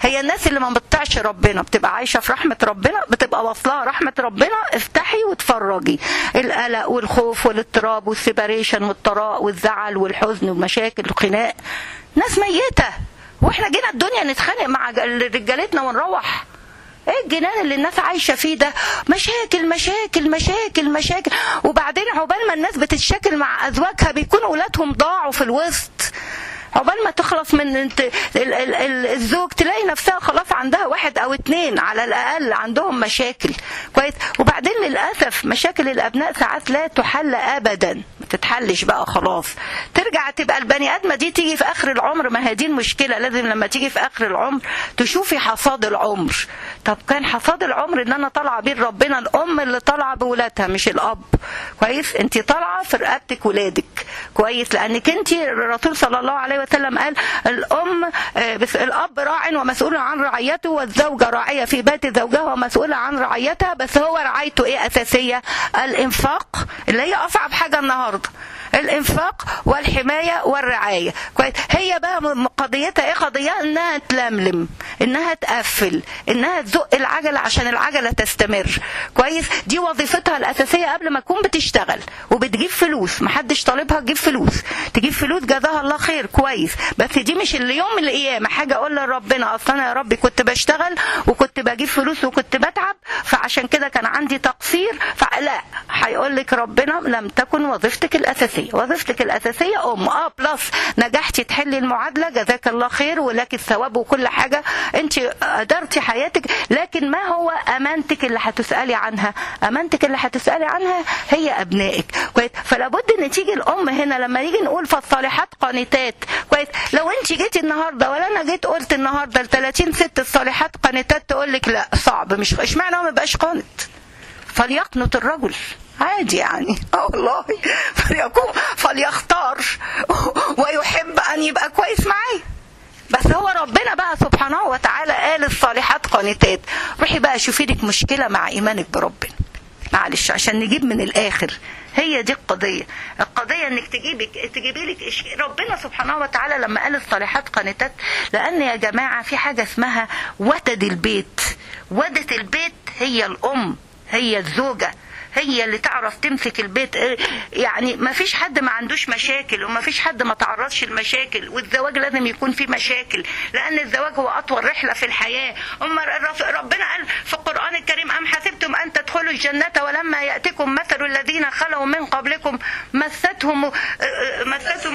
هي الناس اللي ما بتطيعش ربنا بتبقى عايشه في رحمه ربنا بتبقى واصلها رحمه ربنا افتحي واتفرجي القلق والخوف والاضطراب والسيباريشن والطراء والزعل والحزن والمشاكل والخناق ناس ميته واحنا جينا الدنيا نتخانق مع رجالتنا ونروح ايه الجنان اللي الناس عايشه فيه ده مشاكل مشاكل مشاكل مشاكل وبعدين عقبال ما الناس بتتشاكل مع ازواجها بيكون اولادهم ضاعوا في الوسط عقبال ما تخلص من انت ال ال ال الزوج تلاقي نفسها خلاص عندها واحد او اتنين على الاقل عندهم مشاكل كويس وبعدين للاسف مشاكل الابناء ساعات لا تحل ابدا ما تتحلش بقى خلاص ترجع تبقى البني ادمه دي تيجي في اخر العمر ما هي دي المشكله لازم لما تيجي في اخر العمر تشوفي حصاد العمر طب كان حصاد العمر ان انا طالعه بين ربنا الام اللي طالعه بولادها مش الاب كويس انت طالعه في رقبتك ولادك كويس لانك انت الرسول صلى الله عليه وسلم قال الام بس الاب راع ومسؤول عن رعيته والزوجه راعيه في بيت زوجها ومسؤوله عن رعيتها بس هو رعايته ايه اساسيه الانفاق اللي هي اصعب حاجه النهارده الانفاق والحمايه والرعايه كويس هي بقى قضيتها ايه قضيتها انها تلملم انها تقفل انها تزق العجله عشان العجله تستمر كويس دي وظيفتها الاساسيه قبل ما تكون بتشتغل وبتجيب فلوس محدش طالبها تجيب فلوس تجيب فلوس جزاها الله خير كويس بس دي مش اللي يوم من القيامه حاجه اقول لربنا اصل انا يا ربي كنت بشتغل وكنت بجيب فلوس وكنت بتعب فعشان كده كان عندي تقصير فلا هيقول لك ربنا لم تكن وظيفتك الاساسيه وظيفتك الاساسيه ام اه بلس نجحتي تحلي المعادله جزاك الله خير ولك الثواب وكل حاجه انت قدرتي حياتك لكن ما هو امانتك اللي هتسالي عنها امانتك اللي هتسالي عنها هي ابنائك كويس فلا بد ان تيجي الام هنا لما نيجي نقول فالصالحات قانتات كويس لو انت جيتي النهارده ولا انا جيت قلت النهارده ل 30 ست الصالحات قانتات تقول لك لا صعب مش اشمعنى هو ما يبقاش قانت فليقنط الرجل عادي يعني اه والله فليكون فليختار ويحب ان يبقى كويس معايا بس هو ربنا بقى سبحانه وتعالى قال الصالحات قانتات روحي بقى شوفي لك مشكله مع ايمانك بربنا معلش عشان نجيب من الاخر هي دي القضية القضية انك تجيبك تجيبي لك ربنا سبحانه وتعالى لما قال الصالحات قانتات لان يا جماعة في حاجة اسمها وتد البيت ودة البيت هي الام هي الزوجة هي اللي تعرف تمسك البيت يعني ما فيش حد ما عندوش مشاكل وما فيش حد ما تعرضش لمشاكل والزواج لازم يكون فيه مشاكل لان الزواج هو اطول رحله في الحياه اما ربنا قال في القران الكريم ام حسبتم ان تدخلوا الجنه ولما ياتكم مثل الذين خلوا من قبلكم مستهم مستهم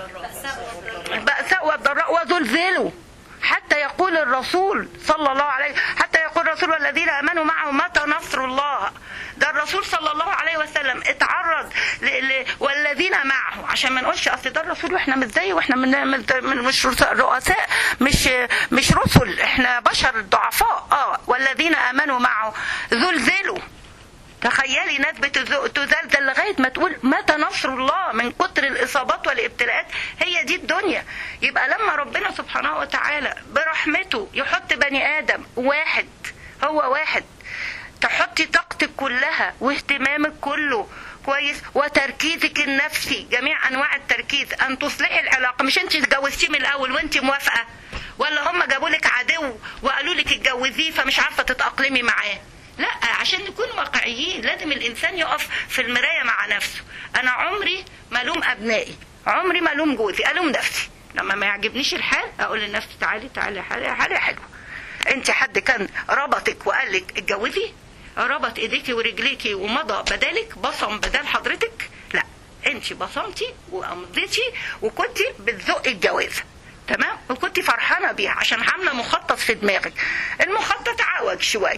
البأساء والضراء وزلزلوا حتى يقول الرسول صلى الله عليه حتى يقول الرسول والذين امنوا معه متى نصر الله ده الرسول صلى الله عليه وسلم اتعرض ل... ل... والذين معه عشان ما نقولش اصل ده الرسول واحنا مش زيه واحنا من... من مش رؤساء مش مش رسل احنا بشر ضعفاء اه والذين امنوا معه زلزلوا تخيلي ناس بتزلزل لغايه ما تقول متى نصر الله من كتر الاصابات والابتلاءات هي دي الدنيا يبقى لما ربنا سبحانه وتعالى برحمته يحط بني ادم واحد هو واحد تحطي طاقتك كلها واهتمامك كله كويس وتركيزك النفسي جميع انواع التركيز ان تصلحي العلاقه مش انت اتجوزتيه من الاول وانت موافقه ولا هم جابوا لك عدو وقالوا لك اتجوزيه فمش عارفه تتاقلمي معاه لا عشان نكون واقعيين لازم الانسان يقف في المرايه مع نفسه انا عمري ما الوم ابنائي عمري ما الوم جوزي الوم نفسي لما ما يعجبنيش الحال اقول لنفسي تعالي تعالي حالي حالي حلو انت حد كان ربطك وقال لك اتجوزي ربط ايديكي ورجليكي ومضى بدالك بصم بدال حضرتك لا انت بصمتي وامضيتي وكنتي بتزقي الجوازه تمام وكنت فرحانه بيها عشان عامله مخطط في دماغك المخطط عوج شويه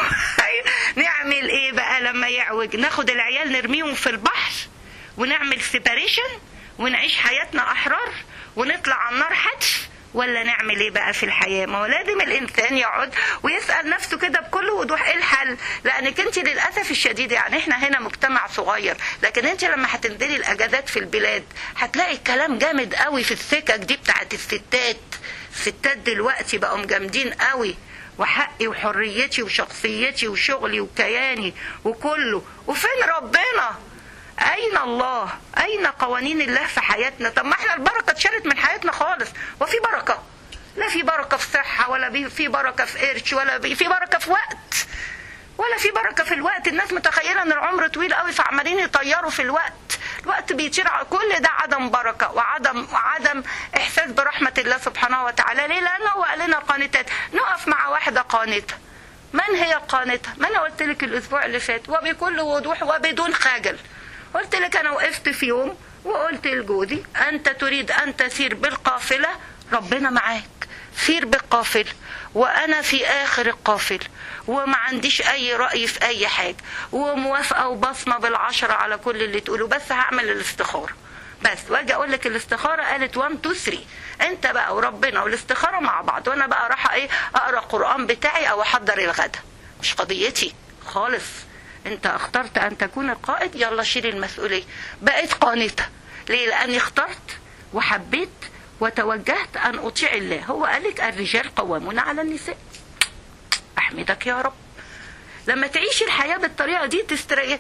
نعمل ايه بقى لما يعوج ناخد العيال نرميهم في البحر ونعمل سيباريشن ونعيش حياتنا احرار ونطلع على النار حتف ولا نعمل ايه بقى في الحياه ما هو لازم الانسان يقعد ويسال نفسه كده بكل وضوح ايه الحل لانك انت للاسف الشديد يعني احنا هنا مجتمع صغير لكن انت لما هتنزلي الاجازات في البلاد هتلاقي الكلام جامد قوي في السكك دي بتاعت الستات الستات دلوقتي بقوا جامدين قوي وحقي وحريتي وشخصيتي وشغلي وكياني وكله وفين ربنا أين الله؟ أين قوانين الله في حياتنا؟ طب ما احنا البركة اتشالت من حياتنا خالص، وفي بركة. لا في بركه في صحه ولا بي- في بركه في قرش ولا بي- في بركه في وقت ولا في بركه في الوقت الناس متخيله ان العمر طويل قوي فعمالين يطيروا في الوقت الوقت بيطير على- كل ده عدم بركه وعدم وعدم احساس برحمه الله سبحانه وتعالى ليه لانه هو قال لنا قانتات نقف مع واحده قانته من هي القانته ما انا قلت لك الاسبوع اللي فات وبكل وضوح وبدون خجل قلت لك انا وقفت في يوم وقلت لجوزي انت تريد ان تسير بالقافله ربنا معاك سير بالقافله وانا في اخر القافله وما عنديش اي راي في اي حاجه وموافقه وبصمه بالعشره على كل اللي تقوله بس هعمل الاستخاره بس واجي اقول لك الاستخاره قالت 1 2 3 انت بقى وربنا والاستخاره مع بعض وانا بقى راح ايه اقرا القران بتاعي او احضر الغدا مش قضيتي خالص انت اخترت ان تكون القائد يلا شيل المسؤوليه بقيت قانته ليه لاني اخترت وحبيت وتوجهت ان اطيع الله هو قالك الرجال قوامون على النساء احمدك يا رب لما تعيشي الحياه بالطريقه دي تستريح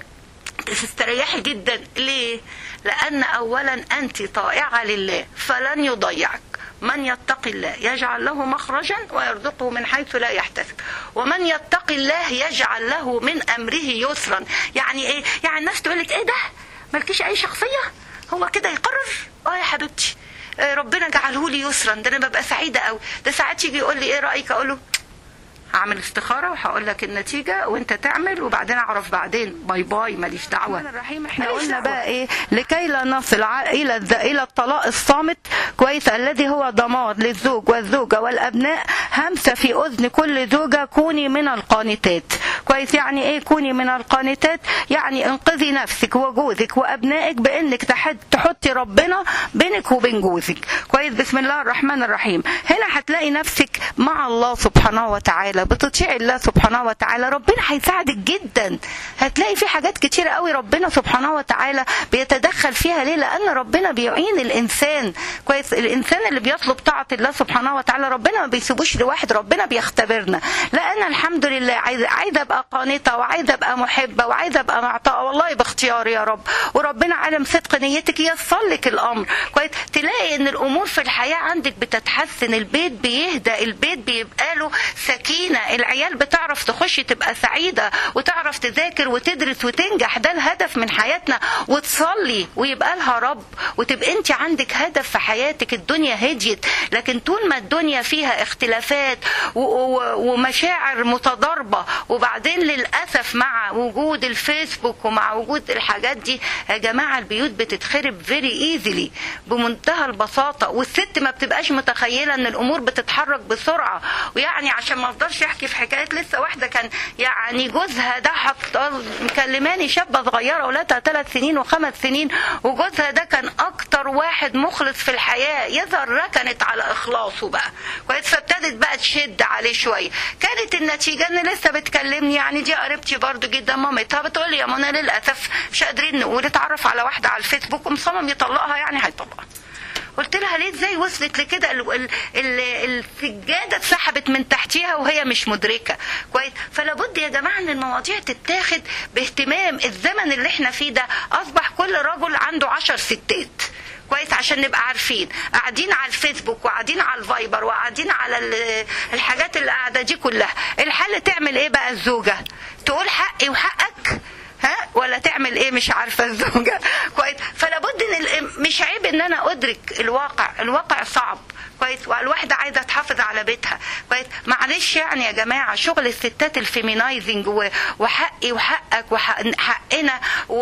تستريحي جدا ليه لان اولا انت طائعه لله فلن يضيعك من يتقي الله يجعل له مخرجا ويرزقه من حيث لا يحتسب ومن يتقي الله يجعل له من امره يسرا يعني ايه يعني الناس تقول لك ايه ده مالكيش اي شخصيه هو كده يقرر اه يا حبيبتي آه، ربنا جعله لي يسرا ده انا ببقى سعيده قوي ده ساعات يجي يقول لي ايه رايك اقول له هعمل استخاره وهقول لك النتيجه وانت تعمل وبعدين اعرف بعدين باي باي ماليش دعوه الرحيم احنا ماليش قلنا دعوة. بقى ايه لكي لا نصل ع- الى الز- الى الطلاق الصامت كويس الذي هو دمار للزوج والزوجه والابناء همسه في اذن كل زوجه كوني من القانتات كويس يعني ايه كوني من القانتات يعني انقذي نفسك وجوزك وابنائك بانك تحد تحطي ربنا بينك وبين جوزك كويس بسم الله الرحمن الرحيم هنا هتلاقي نفسك مع الله سبحانه وتعالى بتطيعي الله سبحانه وتعالى ربنا هيساعدك جدا هتلاقي في حاجات كتيرة قوي ربنا سبحانه وتعالى بيتدخل فيها ليه لان ربنا بيعين الانسان كويس الانسان اللي بيطلب طاعه الله سبحانه وتعالى ربنا ما بيسيبوش لواحد ربنا بيختبرنا لان الحمد لله عايزه عايزه ابقى قانته وعايزه ابقى محبه وعايزه ابقى معطاءه والله باختياري يا رب وربنا عالم صدق نيتك ييسر لك الامر كويس تلاقي ان الامور في الحياه عندك بتتحسن البيت بيهدى البيت بيبقى له سكينه العيال بتعرف تخش تبقى سعيده وتعرف تذاكر وتدرس وتنجح ده الهدف من حياتنا وتصلي ويبقى لها رب وتبقى انت عندك هدف في حياتك الدنيا هديت لكن طول ما الدنيا فيها اختلافات و- و- ومشاعر متضاربه وبعدين للاسف مع وجود الفيسبوك ومع وجود الحاجات دي يا جماعه البيوت بتتخرب فيري ايزيلي بمنتهى البساطه والست ما بتبقاش متخيله ان الامور بتتحرك بسرعه ويعني عشان ما افضلش احكي في حكايات لسه واحده كان يعني جوزها ده حط مكلماني شابه صغيره ولادها ثلاث سنين وخمس سنين وجوزها ده كان اكتر واحد مخلص في الحياه يظهر ركنت على اخلاصه بقى كويس فابتدت بقى تشد عليه شويه كانت النتيجه ان لسه بتكلمني يعني دي قريبتي برضو جدا مامتها بتقول لي يا منى للاسف مش قادرين نقول اتعرف على واحده على الفيسبوك ومصمم يطلقها يعني هيطلقها قلت لها ليه ازاي وصلت لكده ال- ال- ال- السجاده اتسحبت من تحتيها وهي مش مدركه كويس فلا بد يا جماعه ان المواضيع تتاخد باهتمام الزمن اللي احنا فيه ده اصبح كل رجل عنده عشر ستات كويس عشان نبقى عارفين قاعدين على الفيسبوك وقاعدين على الفايبر وقاعدين على ال- الحاجات اللي قاعده دي كلها الحل تعمل ايه بقى الزوجه تقول حقي وحقك ها ولا تعمل ايه مش عارفه الزوجه كويس فلا بد ان ال- مش عيب ان انا ادرك الواقع الواقع صعب كويس والواحدة عايزة تحافظ على بيتها كويس معلش يعني يا جماعة شغل الستات الفيمينايزنج و- وحقي وحقك وحقنا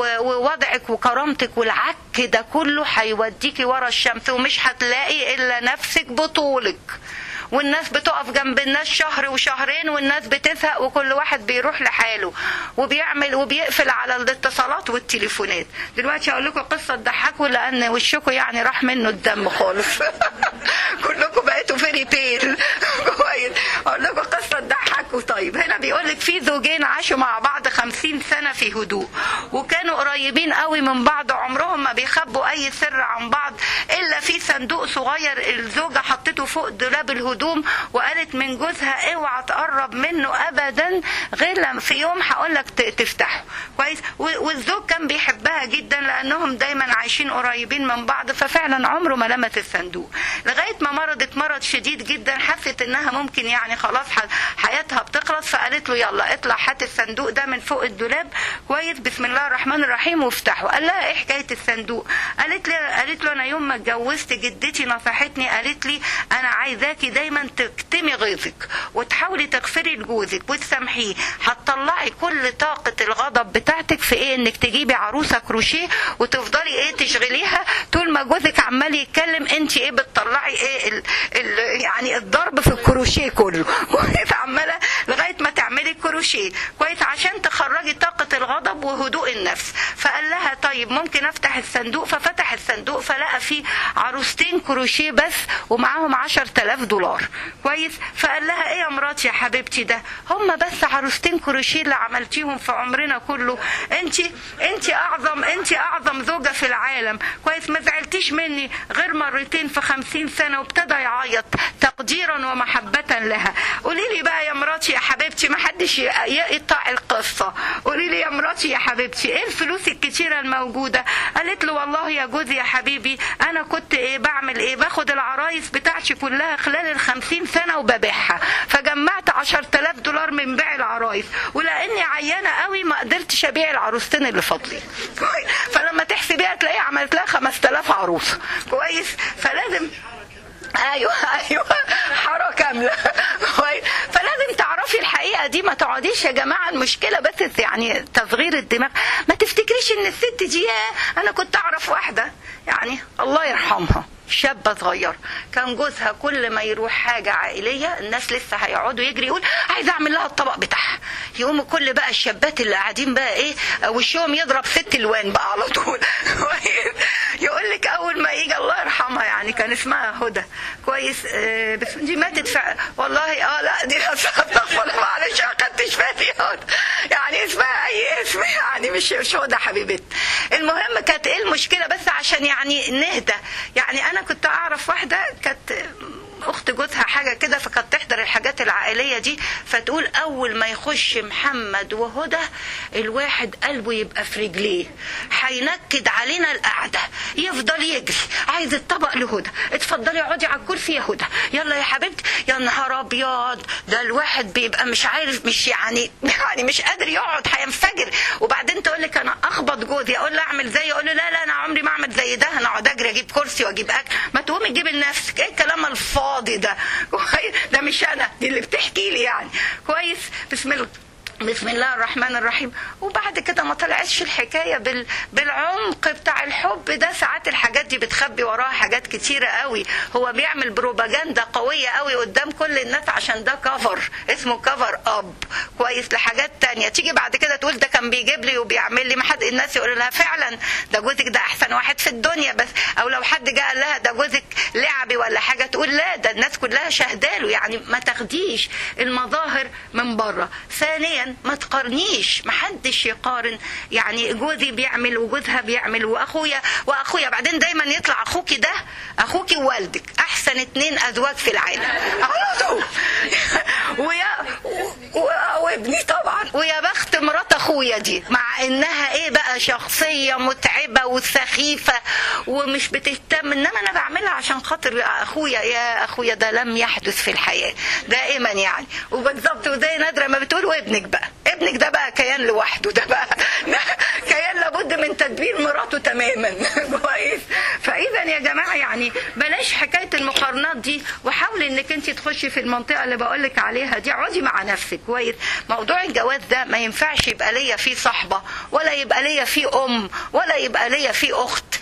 ووضعك وكرامتك والعك ده كله هيوديكي ورا الشمس ومش هتلاقي الا نفسك بطولك والناس بتقف جنب الناس شهر وشهرين والناس بتزهق وكل واحد بيروح لحاله وبيعمل وبيقفل على الاتصالات والتليفونات دلوقتي هقول لكم قصه تضحكوا لان وشكم يعني راح منه الدم خالص كلكم بقيتوا فيري تيل كويس اقول لكم قصه تضحكوا طيب هنا بيقول لك في زوجين عاشوا مع بعض خمسين سنة في هدوء وكانوا قريبين قوي من بعض عمرهم ما بيخبوا أي سر عن بعض إلا في صندوق صغير الزوجة حطته فوق دولاب الهدوم وقالت من جوزها اوعى تقرب منه أبدا غير لما في يوم هقول لك تفتحه كويس والزوج كان بيحبها جدا لأنهم دايما عايشين قريبين من بعض ففعلا عمره ما لمس الصندوق لغاية ما مرضت مرض شديد جدا حست انها ممكن يعني خلاص حياتها بتخلص فقالت له يلا اطلع هات الصندوق ده من فوق الدولاب كويس بسم الله الرحمن الرحيم وافتحه قال لها ايه حكايه الصندوق قالت لي قالت له انا يوم ما اتجوزت جدتي نصحتني قالت لي انا عايزاكي دايما تكتمي غيظك وتحاولي تغفري لجوزك وتسامحيه هتطلعي كل طاقه الغضب بتاعتك في ايه انك تجيبي عروسه كروشيه وتفضلي ايه تشغليها طول ما جوزك عمال يتكلم انت ايه بتطلعي ايه ال ال يعني الضرب في الكروشيه كله عماله لغايه ما تعملي الكروشيه كويس عشان تخرجي طاقه الغضب وهدوء النفس فقال لها طيب ممكن افتح الصندوق ففتح الصندوق فلقى فيه عروستين كروشيه بس ومعاهم 10000 دولار كويس فقال لها ايه يا مراتي يا حبيبتي ده هم بس عروستين كروشيه اللي عملتيهم في عمرنا كله انت انت اعظم انت اعظم زوجه في العالم كويس ما زعلتيش مني غير مرتين في خمسين سنه وابتدى يعيط تقديرا ومحبه لها قولي لي بقى يا مراتي يا حبيبتي ما حدش يقطع القصه قولي لي يا مراتي يا حبيبتي ايه الفلوس الكتيره الموجوده قالت له والله يا جوزي يا حبيبي انا كنت ايه بعمل ايه باخد العرايس بتاعتي كلها خلال الخمسين سنه وببيعها فجمعت عشر تلاف دولار من بيع العرايس ولاني عيانه قوي ما قدرتش ابيع العروستين اللي فاضلين فلما تحسبيها تلاقيها عملت لها 5000 عروسه كويس فلازم ايوه ايوه حاره كامله فلازم تعرفي الحقيقه دي ما تقعديش يا جماعه المشكله بس يعني تصغير الدماغ ما تفتكريش ان الست دي انا كنت اعرف واحده يعني الله يرحمها شابة صغيرة كان جوزها كل ما يروح حاجة عائلية الناس لسه هيقعدوا يجري يقول عايز اعمل لها الطبق بتاعها يقوموا كل بقى الشابات اللي قاعدين بقى ايه وشهم يضرب ست الوان بقى على طول يقول لك اول ما يجي الله يرحمها يعني كان اسمها هدى كويس آه بس دي ماتت فعلا والله اه لا دي استغفر الله معلش ما خدتش بالي يعني اسمها اي اسم يعني مش مش هدى حبيبتي المهم كانت ايه المشكله بس عشان يعني نهدى يعني انا كنت اعرف واحده كانت اخت جوزها حاجه كده فكانت تحضر الحاجات العائليه دي فتقول اول ما يخش محمد وهدى الواحد قلبه يبقى في رجليه هينكد علينا القعده يفضل يجري عايز الطبق لهدى اتفضلي اقعدي على الكرسي يا هدى يلا يا حبيبتي يا نهار ابيض ده الواحد بيبقى مش عارف مش يعني يعني مش قادر يقعد هينفجر وبعدين تقول لك انا اخبط جوزي اقول له اعمل زي اقول له لا لا انا عمري ما اعمل زي ده انا اقعد اجري اجيب كرسي واجيب اكل ما تقومي تجيبي لنفسك ايه الكلام الفاضي الفاضي ده ده مش انا دي اللي بتحكي لي يعني كويس بسم الله بسم الله الرحمن الرحيم وبعد كده ما طلعتش الحكايه بال... بالعمق بتاع الحب ده ساعات الحاجات دي بتخبي وراها حاجات كتيره قوي هو بيعمل بروباجندا قويه قوي قدام كل الناس عشان ده كفر اسمه كفر اب كويس لحاجات تانية تيجي بعد كده تقول ده كان بيجيب لي وبيعمل لي ما حد الناس يقول لها فعلا ده جوزك ده احسن واحد في الدنيا بس او لو حد جه قال لها ده جوزك لعبي ولا حاجه تقول لا ده الناس كلها شهداله يعني ما تاخديش المظاهر من بره ثانيا ما تقارنيش ما حدش يقارن يعني جوزي بيعمل وجوزها بيعمل واخويا واخويا بعدين دايما يطلع اخوكي ده اخوكي ووالدك احسن اتنين ازواج في العالم على طول ويا وابني طبعا ويا بخت مرات اخويا دي مع انها ايه بقى شخصيه متعبه وسخيفه ومش بتهتم انما انا بعملها عشان خاطر اخويا يا اخويا ده لم يحدث في الحياه دائما يعني وبالظبط وزي نادره ما بتقول وابنك بقى ابنك ده بقى كيان لوحده ده بقى كيان لابد من تدبير مراته تماما كويس فاذا يا جماعه يعني بلاش حكايه المقارنات دي وحاولي انك انت تخشي في المنطقه اللي بقول لك عليها دي اقعدي مع نفسك كويس موضوع الجواز ده ما ينفعش يبقى ليا فيه صاحبه ولا يبقى ليا فيه ام ولا يبقى ليا فيه اخت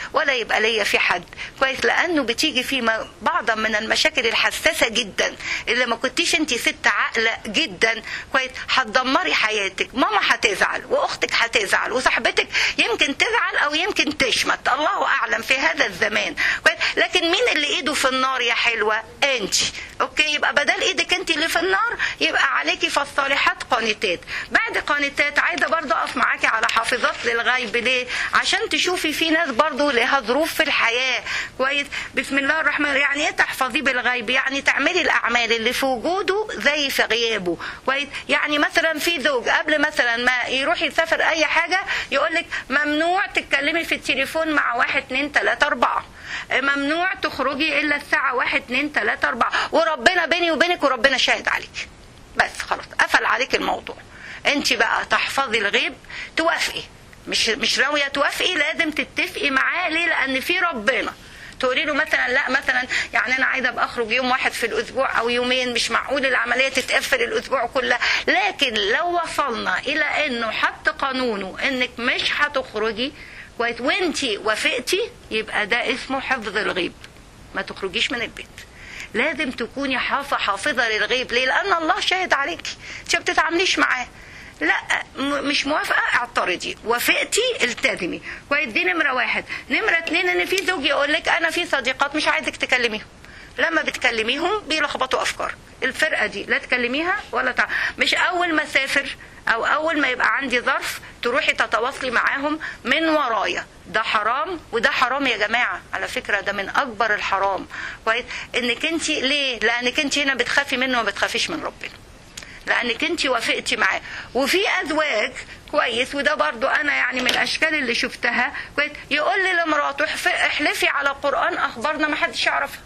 ولا يبقى ليا في حد كويس لانه بتيجي في بعض من المشاكل الحساسه جدا اللي ما كنتيش انت ست عاقله جدا كويس هتدمري حياتك ماما هتزعل واختك هتزعل وصاحبتك يمكن تزعل او يمكن تشمت الله اعلم في هذا الزمان كويس لكن مين اللي ايده في النار يا حلوه انت اوكي يبقى بدل ايدك انت اللي في النار يبقى عليكي فالصالحات قانتات بعد قانتات عايزه برضه اقف معاكي على حافظات للغيب ليه عشان تشوفي في ناس برضه لها ظروف في الحياه كويس بسم الله الرحمن الرحيم يعني ايه تحفظيه بالغيب يعني تعملي الاعمال اللي في وجوده زي في غيابه كويس يعني مثلا في زوج قبل مثلا ما يروح يسافر اي حاجه يقول لك ممنوع تتكلمي في التليفون مع واحد اتنين تلاته اربعه ممنوع تخرجي الا الساعه واحد اتنين تلاته اربعه وربنا بيني وبينك وربنا شاهد عليك بس خلاص قفل عليك الموضوع انت بقى تحفظي الغيب توافقي مش مش ناويه توافقي لازم تتفقي معاه ليه لان في ربنا تقولي له مثلا لا مثلا يعني انا عايزه ابقى اخرج يوم واحد في الاسبوع او يومين مش معقول العمليه تتقفل الاسبوع كله لكن لو وصلنا الى انه حط قانونه انك مش هتخرجي كويس وانتي وافقتي يبقى ده اسمه حفظ الغيب ما تخرجيش من البيت لازم تكوني حافظه حافظه للغيب ليه لان الله شاهد عليكي انت ما بتتعامليش معاه لا مش موافقه اعترضي وافقتي التزمي كويس دي نمره واحد نمره اتنين ان في زوج يقول لك انا في صديقات مش عايزك تكلميهم لما بتكلميهم بيلخبطوا افكار الفرقه دي لا تكلميها ولا تع... مش اول ما اسافر او اول ما يبقى عندي ظرف تروحي تتواصلي معاهم من ورايا ده حرام وده حرام يا جماعه على فكره ده من اكبر الحرام كويس انك انت ليه لانك انت هنا بتخافي منه وما بتخافيش من ربنا لانك انت وافقتي معاه وفي ازواج كويس وده برضو انا يعني من الاشكال اللي شفتها كويس يقول لي لمراته احلفي على قران اخبارنا ما حدش يعرفها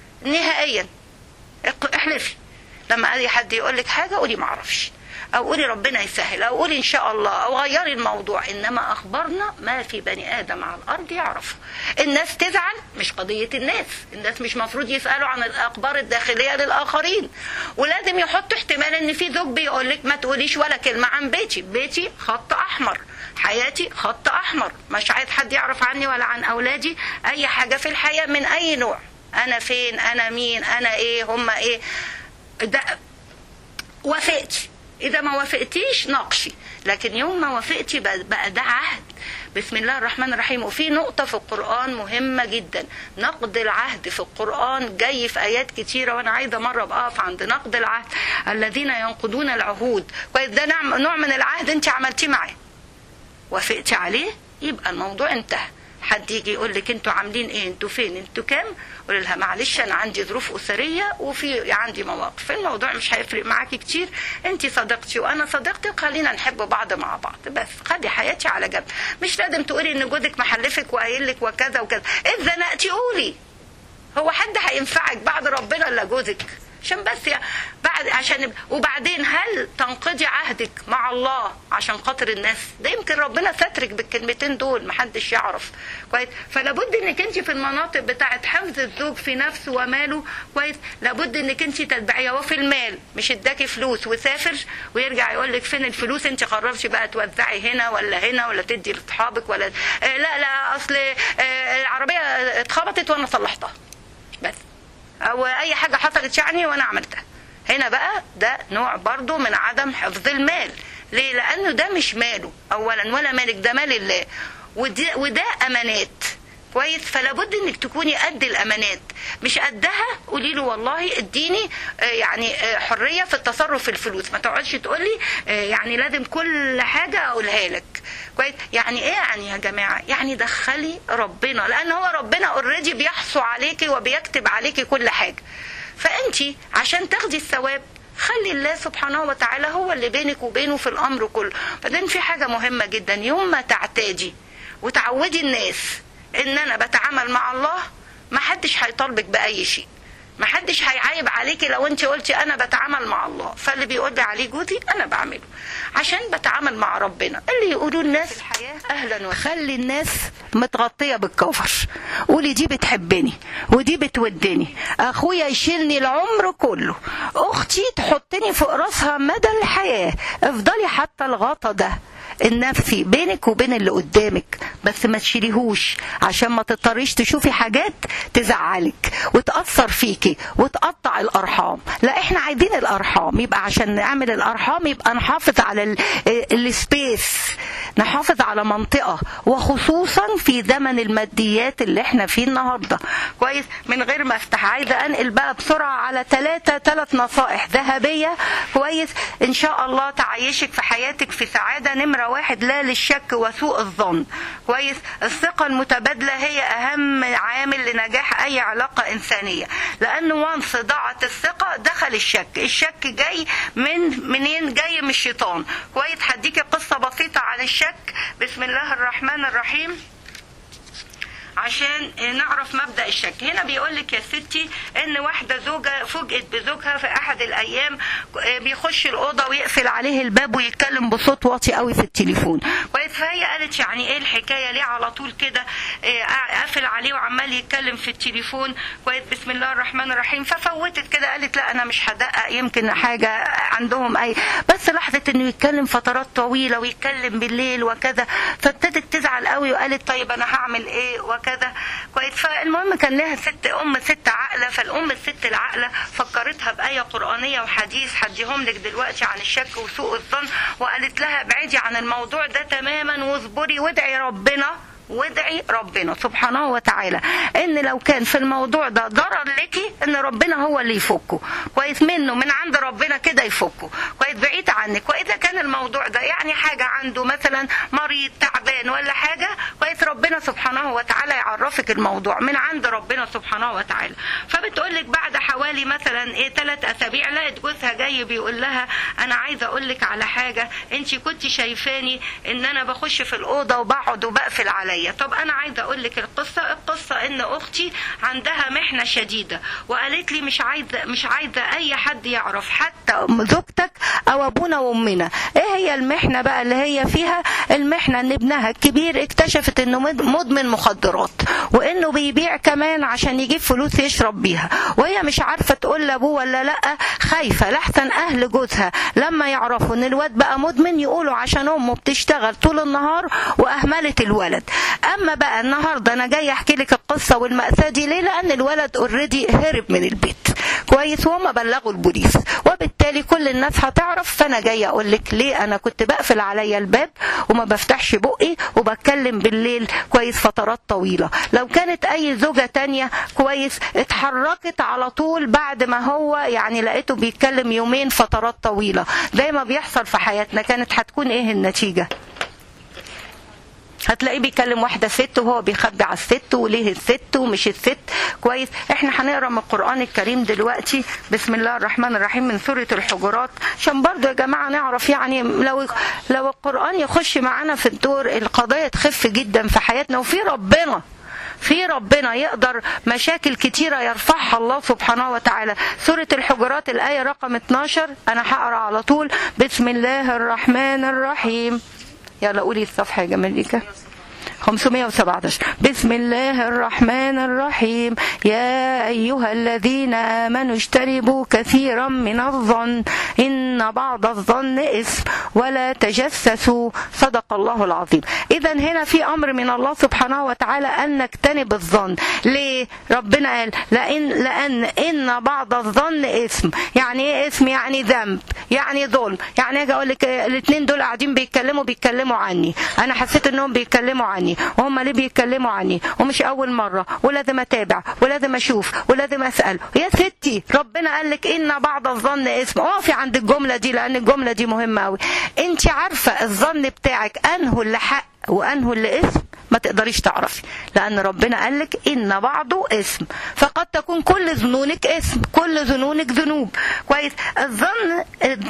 نهائيا احلفي لما اي حد يقول لك حاجه قولي ما اعرفش او قولي ربنا يسهل او قولي ان شاء الله او غيري الموضوع انما اخبارنا ما في بني ادم على الارض يعرفه الناس تزعل مش قضيه الناس الناس مش مفروض يسالوا عن الاخبار الداخليه للاخرين ولازم يحطوا احتمال ان في زوج بيقول لك ما تقوليش ولا كلمه عن بيتي بيتي خط احمر حياتي خط احمر مش عايز حد يعرف عني ولا عن اولادي اي حاجه في الحياه من اي نوع انا فين انا مين انا ايه هم ايه ده وافقتي اذا ما وافقتيش ناقشي لكن يوم ما وافقتي بقى ده عهد بسم الله الرحمن الرحيم وفي نقطة في القرآن مهمة جدا نقد العهد في القرآن جاي في آيات كتيرة وأنا عايزة مرة بقف عند نقد العهد الذين ينقضون العهود كويس ده نوع من العهد أنت عملتيه معاه وافقتي عليه يبقى الموضوع انتهى حد يجي يقول لك انتوا عاملين ايه انتوا فين انتوا كام قول لها معلش انا عندي ظروف اسريه وفي عندي مواقف الموضوع مش هيفرق معاكي كتير انت صديقتي وانا صديقتي وخلينا نحب بعض مع بعض بس خدي حياتي على جنب مش لازم تقولي ان جوزك محلفك وقايل لك وكذا وكذا اذا زنقتي قولي هو حد هينفعك بعد ربنا الا جوزك عشان بس يعني بعد عشان وبعدين هل تنقضي عهدك مع الله عشان خاطر الناس ده يمكن ربنا سترك بالكلمتين دول محدش يعرف كويس فلابد انك انت في المناطق بتاعه حفظ الزوج في نفسه وماله كويس لابد انك انت تتبعيه وفي المال مش اداكي فلوس وسافر ويرجع يقول لك فين الفلوس انت قررتي بقى توزعي هنا ولا هنا ولا تدي لاصحابك ولا آه لا لا اصل آه العربيه اتخبطت وانا صلحتها بس او اي حاجه حصلت يعني وانا عملتها هنا بقى ده نوع برضو من عدم حفظ المال ليه لانه ده مش ماله اولا ولا مالك ده مال الله وده, وده امانات كويس فلا بد انك تكوني قد الامانات مش قدها قولي له والله اديني يعني حريه في التصرف في الفلوس ما تقعدش تقولي يعني لازم كل حاجه اقولها لك كويس يعني ايه يعني يا جماعه يعني دخلي ربنا لان هو ربنا اوريدي بيحصو عليكي وبيكتب عليكي كل حاجه فانت عشان تاخدي الثواب خلي الله سبحانه وتعالى هو اللي بينك وبينه في الامر كله بعدين في حاجه مهمه جدا يوم ما تعتادي وتعودي الناس ان انا بتعامل مع الله ما حدش هيطالبك باي شيء ما حدش هيعايب عليكي لو انت قلتي انا بتعامل مع الله فاللي بيقول لي عليه جوزي انا بعمله عشان بتعامل مع ربنا اللي يقولوا الناس الحياه اهلا وسهلا خلي الناس متغطيه بالكفر قولي دي بتحبني ودي بتودني اخويا يشيلني العمر كله اختي تحطني فوق راسها مدى الحياه افضلي حتى الغطا ده النفسي بينك وبين اللي قدامك بس ما تشيليهوش عشان ما تضطريش تشوفي حاجات تزعلك وتأثر فيكي وتقطع الأرحام لا احنا عايزين الأرحام يبقى عشان نعمل الأرحام يبقى نحافظ على ال- السبيس نحافظ على منطقة وخصوصا في زمن الماديات اللي احنا فيه النهاردة كويس من غير ما افتح عايزة انقل بقى بسرعة على ثلاثة ثلاث نصائح ذهبية كويس ان شاء الله تعيشك في حياتك في سعادة نمرة واحد لا للشك وسوء الظن كويس الثقة المتبادلة هي اهم عامل لنجاح اي علاقة انسانية لان وانس ضاعت الثقة دخل الشك الشك جاي من منين جاي من الشيطان كويس هديكي قصة بسيطة عن الشك بسم الله الرحمن الرحيم عشان نعرف مبدا الشك هنا بيقول لك يا ستي ان واحده زوجه فوجئت بزوجها في احد الايام بيخش الاوضه ويقفل عليه الباب ويتكلم بصوت واطي قوي في التليفون كويس فهي قالت يعني ايه الحكايه ليه على طول كده إيه، قافل عليه وعمال يتكلم في التليفون كويس بسم الله الرحمن الرحيم ففوتت كده قالت لا انا مش هدقق يمكن حاجه عندهم اي بس لاحظت انه يتكلم فترات طويله ويتكلم بالليل وكذا فابتدت تزعل قوي وقالت طيب انا هعمل ايه وكذا كويس فالمهم كان لها ست ام ست عاقله فالام الست العاقله فكرتها بايه قرانيه وحديث هديهم لك دلوقتي عن الشك وسوء الظن وقالت لها ابعدي عن الموضوع ده تماما واصبري وادعي ربنا وادعي ربنا سبحانه وتعالى ان لو كان في الموضوع ده ضرر لك ان ربنا هو اللي يفكه كويس منه من عند ربنا كده يفكه كويس بعيد عنك واذا كان الموضوع ده يعني حاجه عنده مثلا مريض تعبان ولا حاجه كويس ربنا سبحانه وتعالى يعرفك الموضوع من عند ربنا سبحانه وتعالى فبتقول لك بعد حوالي مثلا ايه ثلاث اسابيع لقت جوزها جاي بيقول لها انا عايزه اقول لك على حاجه انت كنت شايفاني ان انا بخش في الاوضه وبقعد وبقفل عليا طب انا عايزه اقول لك القصه القصه ان اختي عندها محنه شديده وقالت لي مش عايزه مش عايزه اي حد يعرف حتى زوجتك او ابونا وامنا ايه هي المحنه بقى اللي هي فيها المحنه ان ابنها الكبير اكتشفت انه مد- مدمن مخدرات وانه بيبيع كمان عشان يجيب فلوس يشرب بيها وهي مش عارفه تقول لابوه ولا لا خايفه لحسن اهل جوزها لما يعرفوا ان الواد بقى مدمن يقولوا عشان امه بتشتغل طول النهار واهملت الولد اما بقى النهارده انا جاي احكي لك القصه والماساه دي ليه لان الولد اوريدي هرب من البيت كويس وهم بلغوا البوليس وبالتالي كل الناس هتعرف فانا جايه اقول لك ليه انا كنت بقفل عليا الباب وما بفتحش بقي وبتكلم بالليل كويس فترات طويله لو كانت اي زوجه تانية كويس اتحركت على طول بعد ما هو يعني لقيته بيتكلم يومين فترات طويله زي ما بيحصل في حياتنا كانت هتكون ايه النتيجه هتلاقيه بيكلم واحدة ست وهو بيخبي على الست وليه الست ومش الست كويس احنا هنقرا من القرآن الكريم دلوقتي بسم الله الرحمن الرحيم من سورة الحجرات عشان برضو يا جماعة نعرف يعني لو لو القرآن يخش معانا في الدور القضايا تخف جدا في حياتنا وفي ربنا في ربنا يقدر مشاكل كتيرة يرفعها الله سبحانه وتعالى سورة الحجرات الآية رقم 12 أنا هقرأ على طول بسم الله الرحمن الرحيم يلا قولي الصفحة يا جماليكا 517 بسم الله الرحمن الرحيم يا أيها الذين آمنوا اجتنبوا كثيرا من الظن إن بعض الظن إثم ولا تجسسوا صدق الله العظيم إذا هنا في أمر من الله سبحانه وتعالى أن نجتنب الظن ليه ربنا قال لأن, لأن إن بعض الظن إثم يعني إيه إثم يعني ذنب يعني ظلم يعني أجي أقول لك الاثنين دول قاعدين بيتكلموا بيتكلموا عني أنا حسيت إنهم بيتكلموا عني وهم ليه بيتكلموا عني ومش أول مرة ولازم أتابع ولازم أشوف ولازم أسأل يا ستي ربنا قال لك إن بعض الظن إثم اقفي عند الجملة دي لأن الجملة دي مهمة أوي أنت عارفة الظن بتاعك أنه اللي حق وأنه اللي إثم ما تقدريش تعرفي لأن ربنا قال لك إن بعضه اسم فقد تكون كل ظنونك اسم كل ظنونك ذنوب كويس الظن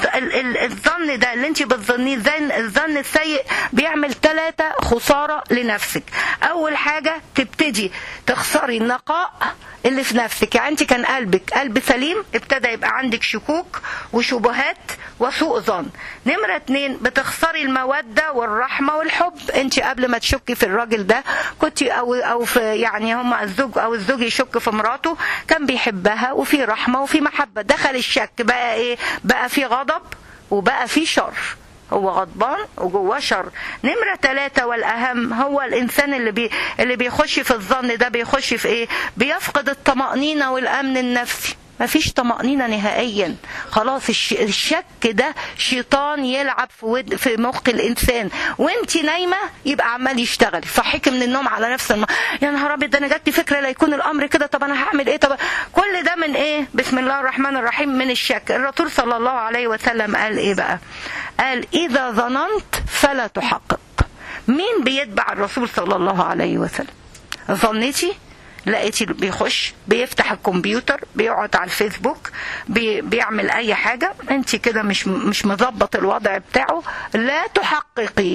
الظن ده اللي انت بتظنيه الظن الظن السيء بيعمل ثلاثة خسارة لنفسك أول حاجة تبتدي تخسري النقاء اللي في نفسك يعني انت كان قلبك قلب سليم ابتدى يبقى عندك شكوك وشبهات وسوء ظن نمرة اتنين بتخسري المودة والرحمة والحب انت قبل ما تشكي في الراجل ده كنت او او في يعني هم الزوج او الزوج يشك في مراته كان بيحبها وفي رحمة وفي محبة دخل الشك بقى ايه بقى في غضب وبقى في شر هو غضبان وجواه شر نمرة ثلاثة والأهم هو الإنسان اللي بي اللي بيخش في الظن ده بيخش في إيه؟ بيفقد الطمأنينة والأمن النفسي مفيش طمأنينة نهائيا خلاص الش- الشك ده شيطان يلعب في, ود... في مخ الإنسان وانت نايمة يبقى عمال يشتغل صحيك من النوم على نفس الم... يا نهار أبيض ده أنا جاتلي فكرة لا يكون الأمر كده طب أنا هعمل إيه طب كل ده من إيه بسم الله الرحمن الرحيم من الشك الرسول صلى الله عليه وسلم قال إيه بقى قال إذا ظننت فلا تحقق مين بيتبع الرسول صلى الله عليه وسلم ظنيتي لقيتي بيخش بيفتح الكمبيوتر بيقعد على الفيسبوك بي بيعمل اي حاجه انت كده مش مش مظبط الوضع بتاعه لا تحققي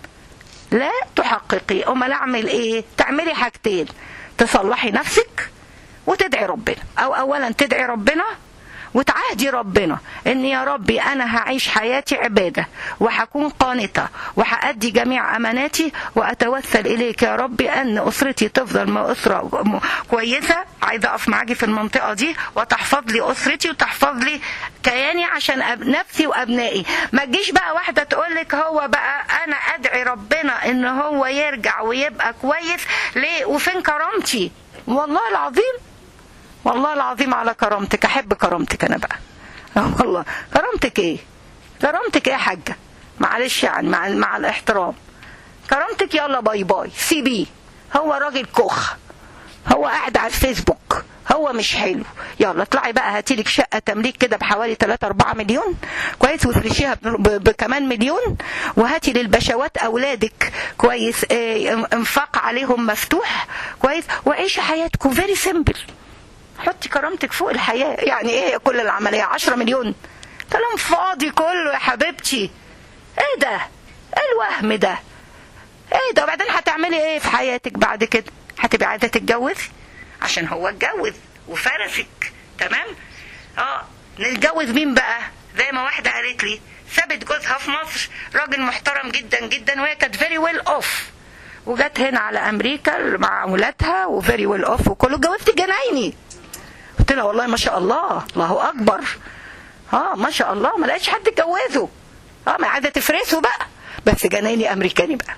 لا تحققي امال اعمل ايه تعملي حاجتين تصلحي نفسك وتدعي ربنا او اولا تدعي ربنا وتعهدي ربنا ان يا ربي انا هعيش حياتي عباده وهكون قانته وهادي جميع اماناتي واتوسل اليك يا ربي ان اسرتي تفضل ما اسره م- كويسه عايزه اقف معاكي في المنطقه دي وتحفظ لي اسرتي وتحفظ لي كياني عشان أب... نفسي وابنائي ما تجيش بقى واحده تقول لك هو بقى انا ادعي ربنا ان هو يرجع ويبقى كويس ليه وفين كرامتي والله العظيم والله العظيم على كرامتك احب كرامتك انا بقى آه والله كرامتك ايه كرامتك ايه يا حاجه معلش يعني مع, مع الاحترام كرامتك يلا باي باي سيبيه هو راجل كخ هو قاعد على الفيسبوك هو مش حلو يلا اطلعي بقى هاتي لك شقه تمليك كده بحوالي 3 4 مليون كويس وافرشيها ب- ب- بكمان مليون وهاتي للبشوات اولادك كويس اه انفاق عليهم مفتوح كويس وعيشي حياتكم فيري سيمبل حطي كرامتك فوق الحياة يعني ايه كل العملية عشرة مليون كلام فاضي كله يا حبيبتي ايه ده ايه الوهم ده ايه ده وبعدين هتعملي ايه في حياتك بعد كده هتبقي عايزة تتجوزي عشان هو اتجوز وفرسك تمام اه نتجوز مين بقى زي ما واحدة قالت لي سابت جوزها في مصر راجل محترم جدا جدا وهي كانت فيري ويل اوف وجت هنا على امريكا مع ولادها وفيري ويل اوف وكله اتجوزت جنايني قلت لها والله ما شاء الله الله اكبر اه ما شاء الله ما لقيتش حد اتجوزه اه ما عايزه تفرسه بقى بس جنايني امريكاني بقى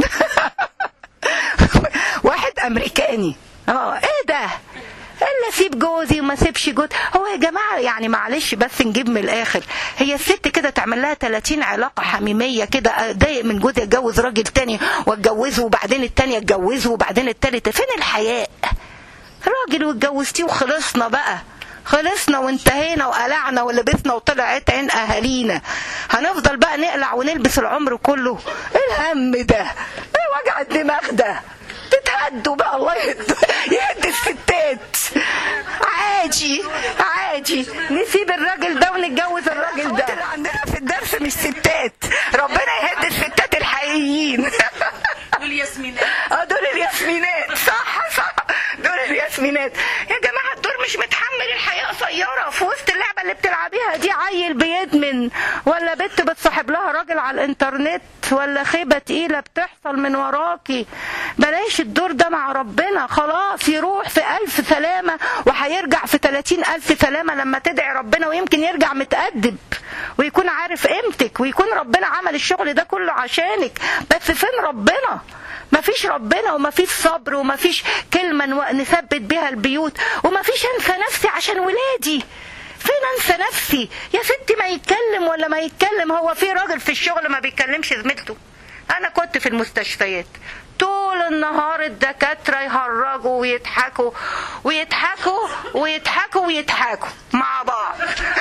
واحد امريكاني اه ايه ده الا اسيب جوزي وما اسيبش جوز هو يا جماعه يعني معلش بس نجيب من الاخر هي الست كده تعمل لها 30 علاقه حميميه كده اتضايق من جوزي اتجوز راجل تاني واتجوزه وبعدين التاني اتجوزه وبعدين التالت فين الحياء راجل واتجوزتيه وخلصنا بقى خلصنا وانتهينا وقلعنا ولبسنا وطلعت عين اهالينا هنفضل بقى نقلع ونلبس العمر كله ايه الهم ده ايه وجع الدماغ ده تتهدوا بقى الله يهد يهد الستات عادي عادي نسيب الراجل ده ونتجوز الراجل ده عندنا في الدرس مش ستات ربنا يهد الستات الحقيقيين دول ياسمينات اه دول الياسمينات صح صح دول الياسمينات يا جماعه الدور مش متحمل الحياه قصيره في وسط اللعبه اللي بتلعبيها دي عيل بيدمن ولا بنت بتصاحب لها راجل على الانترنت ولا خيبه تقيله بتحصل من وراكي بلاش الدور ده مع ربنا خلاص يروح في ألف سلامة وهيرجع في تلاتين ألف سلامة لما تدعي ربنا ويمكن يرجع متأدب ويكون عارف قيمتك ويكون ربنا عمل الشغل ده كله عشانك بس فين ربنا مفيش ربنا ومفيش صبر ومفيش كلمة نو- نثبت بيها البيوت ومفيش انسى نفسي عشان ولادي فين انسى نفسي يا ستي ما يتكلم ولا ما يتكلم هو في راجل في الشغل ما بيتكلمش زميلته انا كنت في المستشفيات طول النهار الدكاترة يهرجوا ويضحكوا ويضحكوا ويضحكوا ويضحكوا مع بعض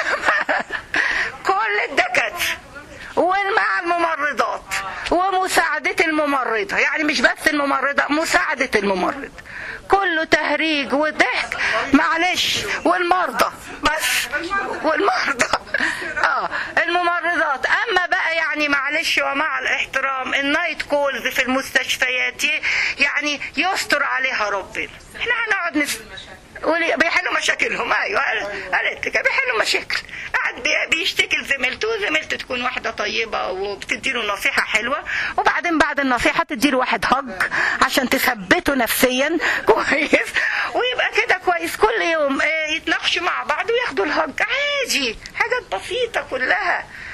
كل الدكاترة ومع الممرضات ومساعدة الممرضة يعني مش بس الممرضة مساعدة الممرض كله تهريج وضحك معلش والمرضى بس والمرضى اه الممرضات اما بقى يعني معلش ومع الاحترام النايت كولز في المستشفيات يعني يستر عليها ربنا احنا هنقعد نس... ولي- بيحلوا مشاكلهم ايوه قالت لك بيحلوا مشاكل قاعد بي- بيشتكي لزميلته وزميلته تكون واحده طيبه وبتدي له نصيحه حلوه وبعدين بعد النصيحه تدي له واحد هج عشان تثبته نفسيا كويس ويبقى كده كويس كل يوم آه، يتناقشوا مع بعض وياخدوا الهج عادي حاجات بسيطه كلها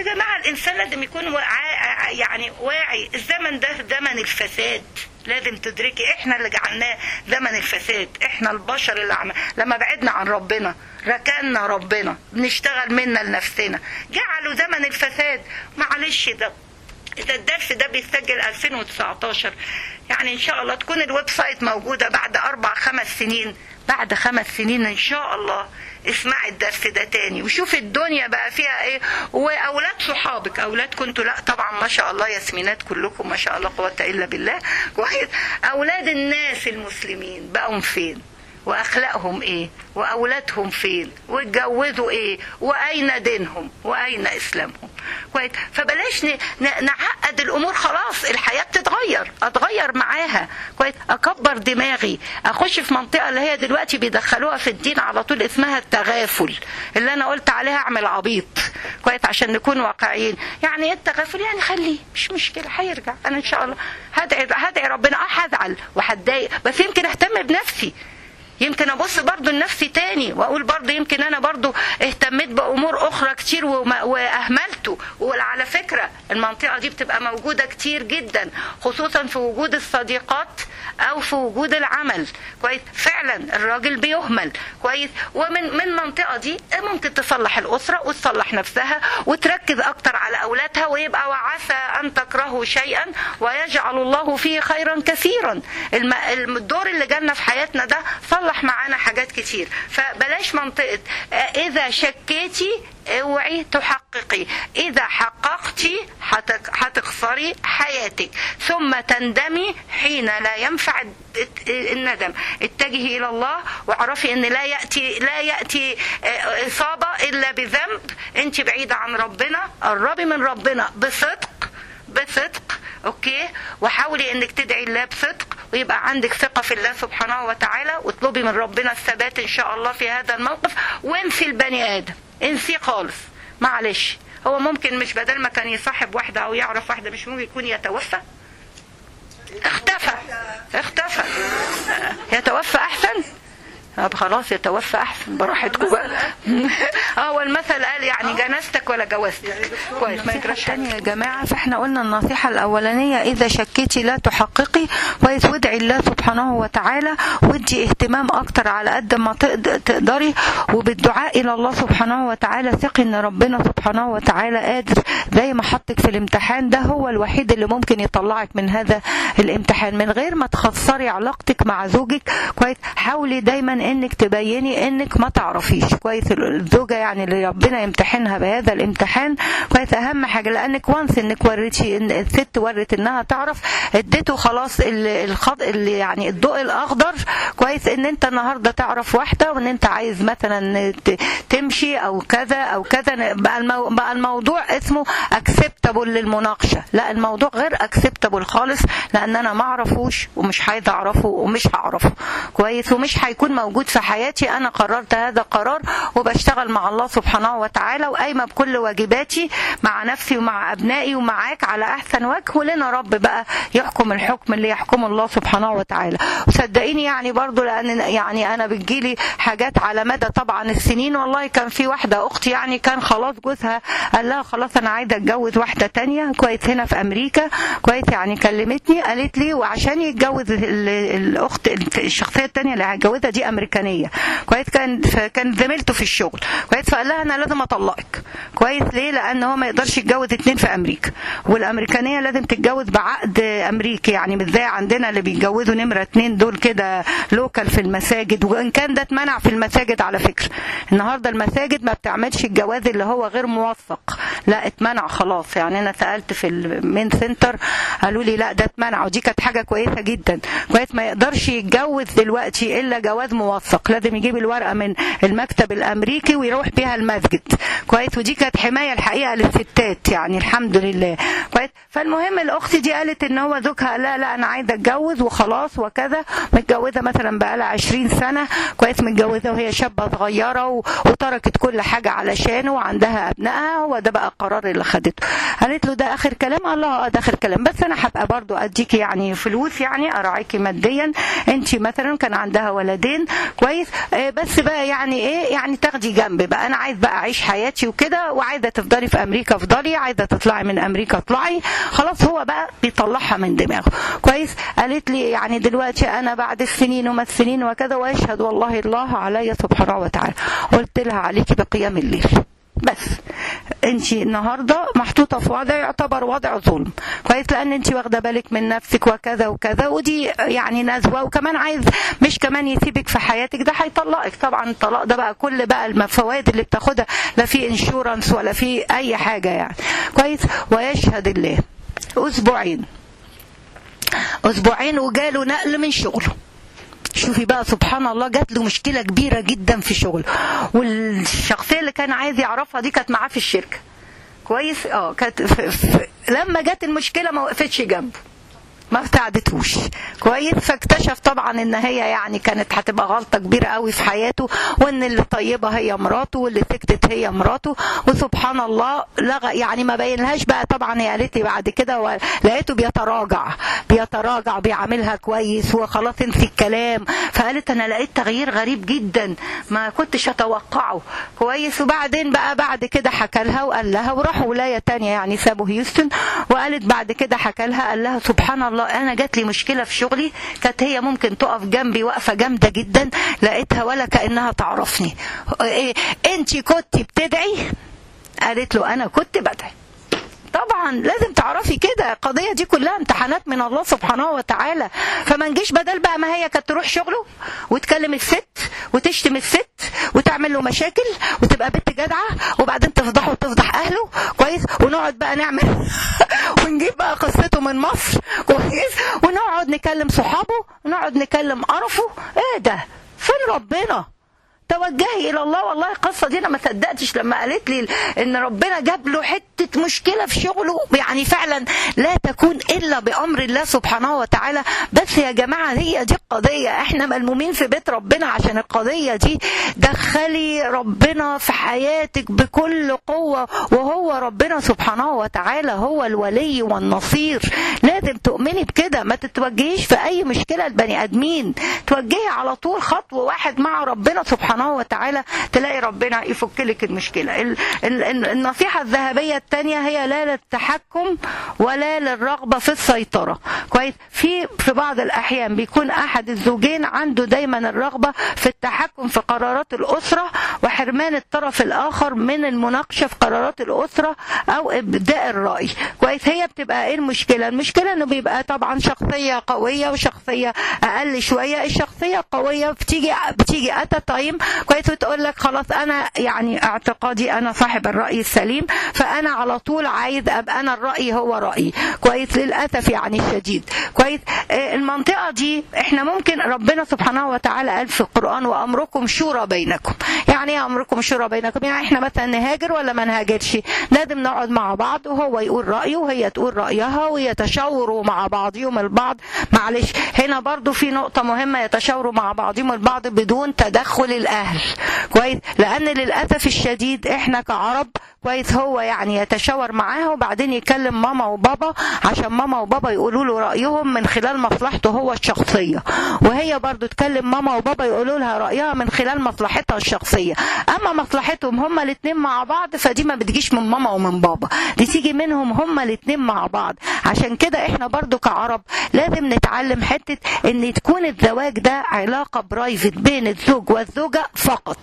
يا جماعه الانسان لازم يكون وع- يعني واعي الزمن ده زمن الفساد لازم تدركي احنا اللي جعلناه زمن الفساد احنا البشر اللي عم... لما بعدنا عن ربنا ركنا ربنا بنشتغل منا لنفسنا جعلوا زمن الفساد معلش ده ده الدرس ده بيسجل 2019 يعني ان شاء الله تكون الويب سايت موجوده بعد اربع خمس سنين بعد خمس سنين ان شاء الله اسمعي الدرس ده تاني وشوفي الدنيا بقى فيها ايه واولاد صحابك اولادكم انتوا لا طبعا ما شاء الله ياسمينات كلكم ما شاء الله قوه الا بالله كويس اولاد الناس المسلمين بقوا فين واخلاقهم ايه واولادهم فين واتجوزوا ايه واين دينهم واين اسلامهم كويس فبلاش ن- ن- نعقد الامور خلاص الحياه بتتغير اتغير معاها كويس اكبر دماغي اخش في منطقه اللي هي دلوقتي بيدخلوها في الدين على طول اسمها التغافل اللي انا قلت عليها اعمل عبيط كويس عشان نكون واقعيين يعني ايه التغافل يعني خليه مش مشكله هيرجع انا ان شاء الله هدعي هدعي ربنا اه هزعل وهتضايق بس يمكن اهتم بنفسي يمكن ابص برضو لنفسي تاني واقول برضو يمكن انا برضو اهتميت بامور اخرى كتير وما- واهملته وعلى فكره المنطقه دي بتبقى موجوده كتير جدا خصوصا في وجود الصديقات او في وجود العمل كويس فعلا الراجل بيهمل كويس ومن من المنطقه دي ممكن تصلح الاسره وتصلح نفسها وتركز اكتر على اولادها ويبقى وعسى ان تكرهوا شيئا ويجعل الله فيه خيرا كثيرا الم- الم- الدور اللي جالنا في حياتنا ده صلح معانا حاجات كتير فبلاش منطقه آه، اذا شكيتي اوعي تحققي اذا حققتي هتك- هتخسري حياتك ثم تندمي حين لا ينفع الت- الندم اتجهي الى الله واعرفي ان لا ياتي لا ياتي آه، اصابه الا بذنب انت بعيده عن ربنا قربي من ربنا بصدق بصدق اوكي وحاولي انك تدعي الله بصدق ويبقى عندك ثقة في الله سبحانه وتعالى واطلبي من ربنا الثبات ان شاء الله في هذا الموقف وانسي البني ادم انسيه خالص معلش هو ممكن مش بدل ما كان يصاحب واحدة او يعرف واحدة مش ممكن يكون يتوفى اختفى اختفى يتوفى احسن طب خلاص يتوفى احسن براحتكم بقى اه والمثل قال يعني جنازتك ولا جوازتك كويس ما يجراش حاجه تاني يا جماعة فاحنا قلنا النصيحة الأولانية إذا شكيتي لا تحققي كويس وادعي الله سبحانه وتعالى وادي اهتمام أكتر على قد ما تقد- تقدري وبالدعاء إلى الله سبحانه وتعالى ثقي إن ربنا سبحانه وتعالى قادر زي ما حطك في الامتحان ده هو الوحيد اللي ممكن يطلعك من هذا الامتحان من غير ما تخسري علاقتك مع زوجك كويس حاولي دايما انك تبيني انك ما تعرفيش كويس الزوجه يعني اللي ربنا يمتحنها بهذا الامتحان كويس اهم حاجه لانك وانس انك وريتي ان الست ورت انها تعرف اديته خلاص ال- الخط اللي يعني الضوء الاخضر كويس ان انت النهارده تعرف واحده وان انت عايز مثلا ت- تمشي او كذا او كذا بقى, المو... بقى الموضوع اسمه اكسبتابل للمناقشه لا الموضوع غير اكسبتابل خالص لان انا ما اعرفوش ومش عايز اعرفه ومش هعرفه كويس ومش هيكون موجود في حياتي انا قررت هذا قرار وبشتغل مع الله سبحانه وتعالى وقايمه بكل واجباتي مع نفسي ومع ابنائي ومعاك على احسن وجه ولنا رب بقى يحكم الحكم اللي يحكمه الله سبحانه وتعالى وصدقيني يعني برضو لان يعني انا بتجيلي حاجات على مدى طبعا السنين والله كان في واحده اختي يعني كان خلاص جوزها قال لها خلاص انا عايزه اتجوز واحده تانية كويس هنا في امريكا كويس يعني كلمتني قالت لي وعشان يتجوز ال- الاخت الشخصيه التانية اللي هيتجوزها دي امريكانيه كويس كان كان زميلته في الشغل كويس فقال لها انا لازم اطلقك كويس ليه لان هو ما يقدرش يتجوز اتنين في امريكا والامريكانيه لازم تتجوز بعقد امريكي يعني مش زي عندنا اللي بيتجوزوا نمره اتنين دول كده لوكال في المساجد وان كان ده اتمنع في المساجد على فكره النهارده المساجد ما بتعملش الجواز اللي هو غير موثق لا اتمنع خلاص يعني انا سالت في المين سنتر قالوا لي لا ده اتمنع ودي كانت حاجه كويسه جدا كويس ما يقدرش يتجوز دلوقتي الا جواز موثق لازم يجيب الورقه من المكتب الامريكي ويروح بيها المسجد كويس ودي كانت حمايه الحقيقه للستات يعني الحمد لله كويس فالمهم الاخت دي قالت ان هو زوجها لا لا انا عايزه اتجوز وخلاص وكذا متجوزه مثلا بقالها 20 سنه كويس متجوزه وهي شابه صغيره و- وتركت كل حاجه علشانه وعندها ابنائها هو ده بقى القرار اللي خدته قالت له ده اخر كلام قال لها اه ده اخر كلام بس انا هبقى برضو اديكي يعني فلوس يعني اراعيكي ماديا انت مثلا كان عندها ولدين كويس آه، بس بقى يعني ايه يعني تاخدي جنب بقى انا عايز بقى اعيش حياتي وكده وعايزه تفضلي في امريكا افضلي عايزه تطلعي من امريكا اطلعي خلاص هو بقى بيطلعها من دماغه كويس قالت لي يعني دلوقتي انا بعد السنين وما السنين وكذا ويشهد والله الله علي سبحانه وتعالى قلت لها عليكي بقيام الليل بس انت النهارده محطوطه في وضع يعتبر وضع ظلم كويس لان انت واخده بالك من نفسك وكذا وكذا ودي يعني نزوه وكمان عايز مش كمان يسيبك في حياتك ده هيطلقك طبعا الطلاق ده بقى كل بقى الفوائد اللي بتاخدها لا في انشورنس ولا في اي حاجه يعني كويس ويشهد الله اسبوعين اسبوعين وجاله نقل من شغله شوفي بقى سبحان الله جات له مشكله كبيره جدا في شغله والشخصيه اللي كان عايز يعرفها دي كانت معاه في الشركه كويس اه كانت ف... ف... لما جت المشكله ما وقفتش جنبه ما ساعدتهوش كويس فاكتشف طبعا ان هي يعني كانت هتبقى غلطه كبيره قوي في حياته وان اللي طيبه هي مراته واللي سكتت هي مراته وسبحان الله لغى يعني ما بينلهاش بقى طبعا هي قالت لي بعد كده لقيته بيتراجع بيتراجع بيعاملها كويس وخلاص انسي الكلام فقالت انا لقيت تغيير غريب جدا ما كنتش اتوقعه كويس وبعدين بقى بعد كده حكى لها وقال لها وراحوا ولايه تانية يعني سابوا هيوستن وقالت بعد كده حكى لها قال لها سبحان الله انا جات لي مشكله في شغلي كانت هي ممكن تقف جنبي وقفه جامده جدا لقيتها ولا كانها تعرفني إيه انت كنت بتدعي قالت له انا كنت بدعي طبعا لازم تعرفي كده القضية دي كلها امتحانات من الله سبحانه وتعالى فما نجيش بدل بقى ما هي كانت تروح شغله وتكلم الست وتشتم الست وتعمل له مشاكل وتبقى بنت جدعة وبعدين تفضحه وتفضح اهله كويس ونقعد بقى نعمل ونجيب بقى قصته من مصر كويس ونقعد نكلم صحابه ونقعد نكلم قرفه ايه ده فين ربنا توجهي الى الله والله القصه دي انا ما صدقتش لما قالت لي ان ربنا جاب له حته مشكله في شغله يعني فعلا لا تكون الا بامر الله سبحانه وتعالى بس يا جماعه هي دي القضيه احنا ملمومين في بيت ربنا عشان القضيه دي دخلي ربنا في حياتك بكل قوه وهو ربنا سبحانه وتعالى هو الولي والنصير لازم تؤمني بكده ما تتوجهيش في اي مشكله البني ادمين توجهي على طول خطوه واحد مع ربنا سبحانه سبحانه وتعالى تلاقي ربنا يفك لك المشكلة ال- ال- النصيحة الذهبية الثانية هي لا للتحكم ولا للرغبة في السيطرة كويس في في بعض الأحيان بيكون أحد الزوجين عنده دايما الرغبة في التحكم في قرارات الأسرة وحرمان الطرف الآخر من المناقشة في قرارات الأسرة أو إبداء الرأي كويس هي بتبقى إيه المشكلة المشكلة إنه بيبقى طبعا شخصية قوية وشخصية أقل شوية الشخصية القوية بتيجي بتيجي أتا تايم كويس وتقول لك خلاص انا يعني اعتقادي انا صاحب الراي السليم فانا على طول عايز ابقى انا الراي هو رايي كويس للاسف يعني الشديد كويس آه، المنطقه دي احنا ممكن ربنا سبحانه وتعالى قال في القران وامركم شورى بينكم يعني ايه امركم شورى بينكم يعني احنا مثلا نهاجر ولا ما نهاجرش لازم نقعد مع بعض وهو يقول رايه وهي تقول رايها ويتشاوروا مع بعضهم البعض معلش هنا برضو في نقطه مهمه يتشاوروا مع بعضهم البعض بدون تدخل الاهل كويس لان للاسف الشديد احنا كعرب كويس هو يعني يتشاور معاها وبعدين يكلم ماما وبابا عشان ماما وبابا يقولوا له رايهم من خلال مصلحته هو الشخصيه وهي برضو تكلم ماما وبابا يقولوا لها رايها من خلال مصلحتها الشخصيه اما مصلحتهم هما الاثنين مع بعض فدي ما بتجيش من ماما ومن بابا دي تيجي منهم هما الاثنين مع بعض عشان كده احنا برضو كعرب لازم نتعلم حته ان تكون الزواج ده علاقه برايفت بين الزوج والزوجه فقط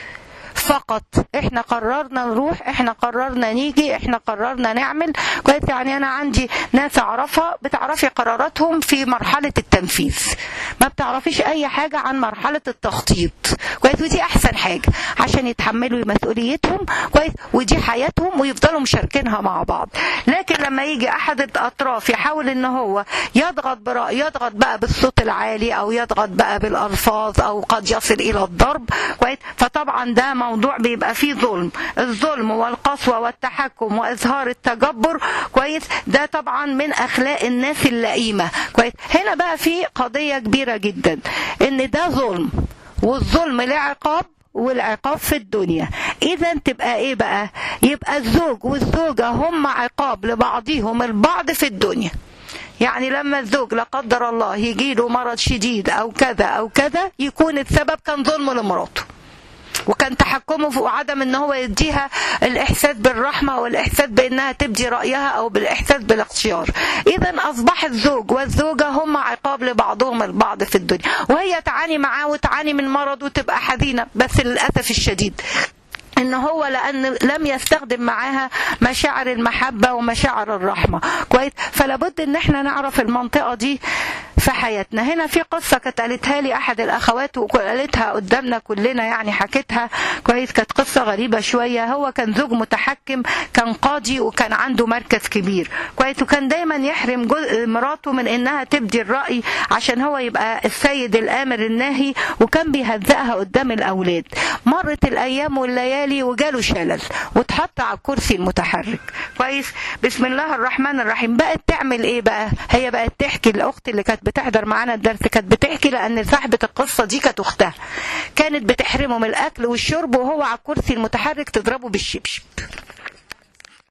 فقط احنا قررنا نروح احنا قررنا نيجي احنا قررنا نعمل كويس يعني انا عندي ناس اعرفها بتعرفي قراراتهم في مرحله التنفيذ ما بتعرفيش اي حاجه عن مرحله التخطيط كويس ودي احسن حاجه عشان يتحملوا مسؤوليتهم كويس ودي حياتهم ويفضلوا مشاركينها مع بعض لكن لما يجي احد الاطراف يحاول ان هو يضغط برأي يضغط بقى بالصوت العالي او يضغط بقى بالالفاظ او قد يصل الى الضرب كويس فطبعا ده موضوع بيبقى فيه ظلم الظلم والقسوه والتحكم واظهار التجبر كويس ده طبعا من اخلاق الناس اللئيمه كويس هنا بقى في قضيه كبيره جدا ان ده ظلم والظلم له عقاب والعقاب في الدنيا اذا تبقى ايه بقى يبقى الزوج والزوجه هم عقاب لبعضهم البعض في الدنيا يعني لما الزوج لا قدر الله يجيله مرض شديد او كذا او كذا يكون السبب كان ظلمه لمراته وكان تحكمه في وعدم ان هو يديها الاحساس بالرحمه والاحساس بانها تبدي رايها او بالاحساس بالاختيار اذا اصبح الزوج والزوجه هم عقاب لبعضهم البعض في الدنيا وهي تعاني معاه وتعاني من مرض وتبقى حزينه بس للاسف الشديد ان هو لان لم يستخدم معاها مشاعر المحبه ومشاعر الرحمه كويس فلا بد ان احنا نعرف المنطقه دي في حياتنا هنا في قصه كانت قالتها لي احد الاخوات وقالتها قدامنا كلنا يعني حكيتها كويس كانت قصه غريبه شويه هو كان زوج متحكم كان قاضي وكان عنده مركز كبير كويس وكان دايما يحرم جزء مراته من انها تبدي الراي عشان هو يبقى السيد الامر الناهي وكان بيهزقها قدام الاولاد مرت الايام والليالي بالي وجاله شلل واتحط على الكرسي المتحرك كويس بسم الله الرحمن الرحيم بقت تعمل ايه بقى هي بقت تحكي الاخت اللي كانت بتحضر معانا الدرس كانت بتحكي لان صاحبه القصه دي كانت اختها كانت بتحرمه من الاكل والشرب وهو على الكرسي المتحرك تضربه بالشبشب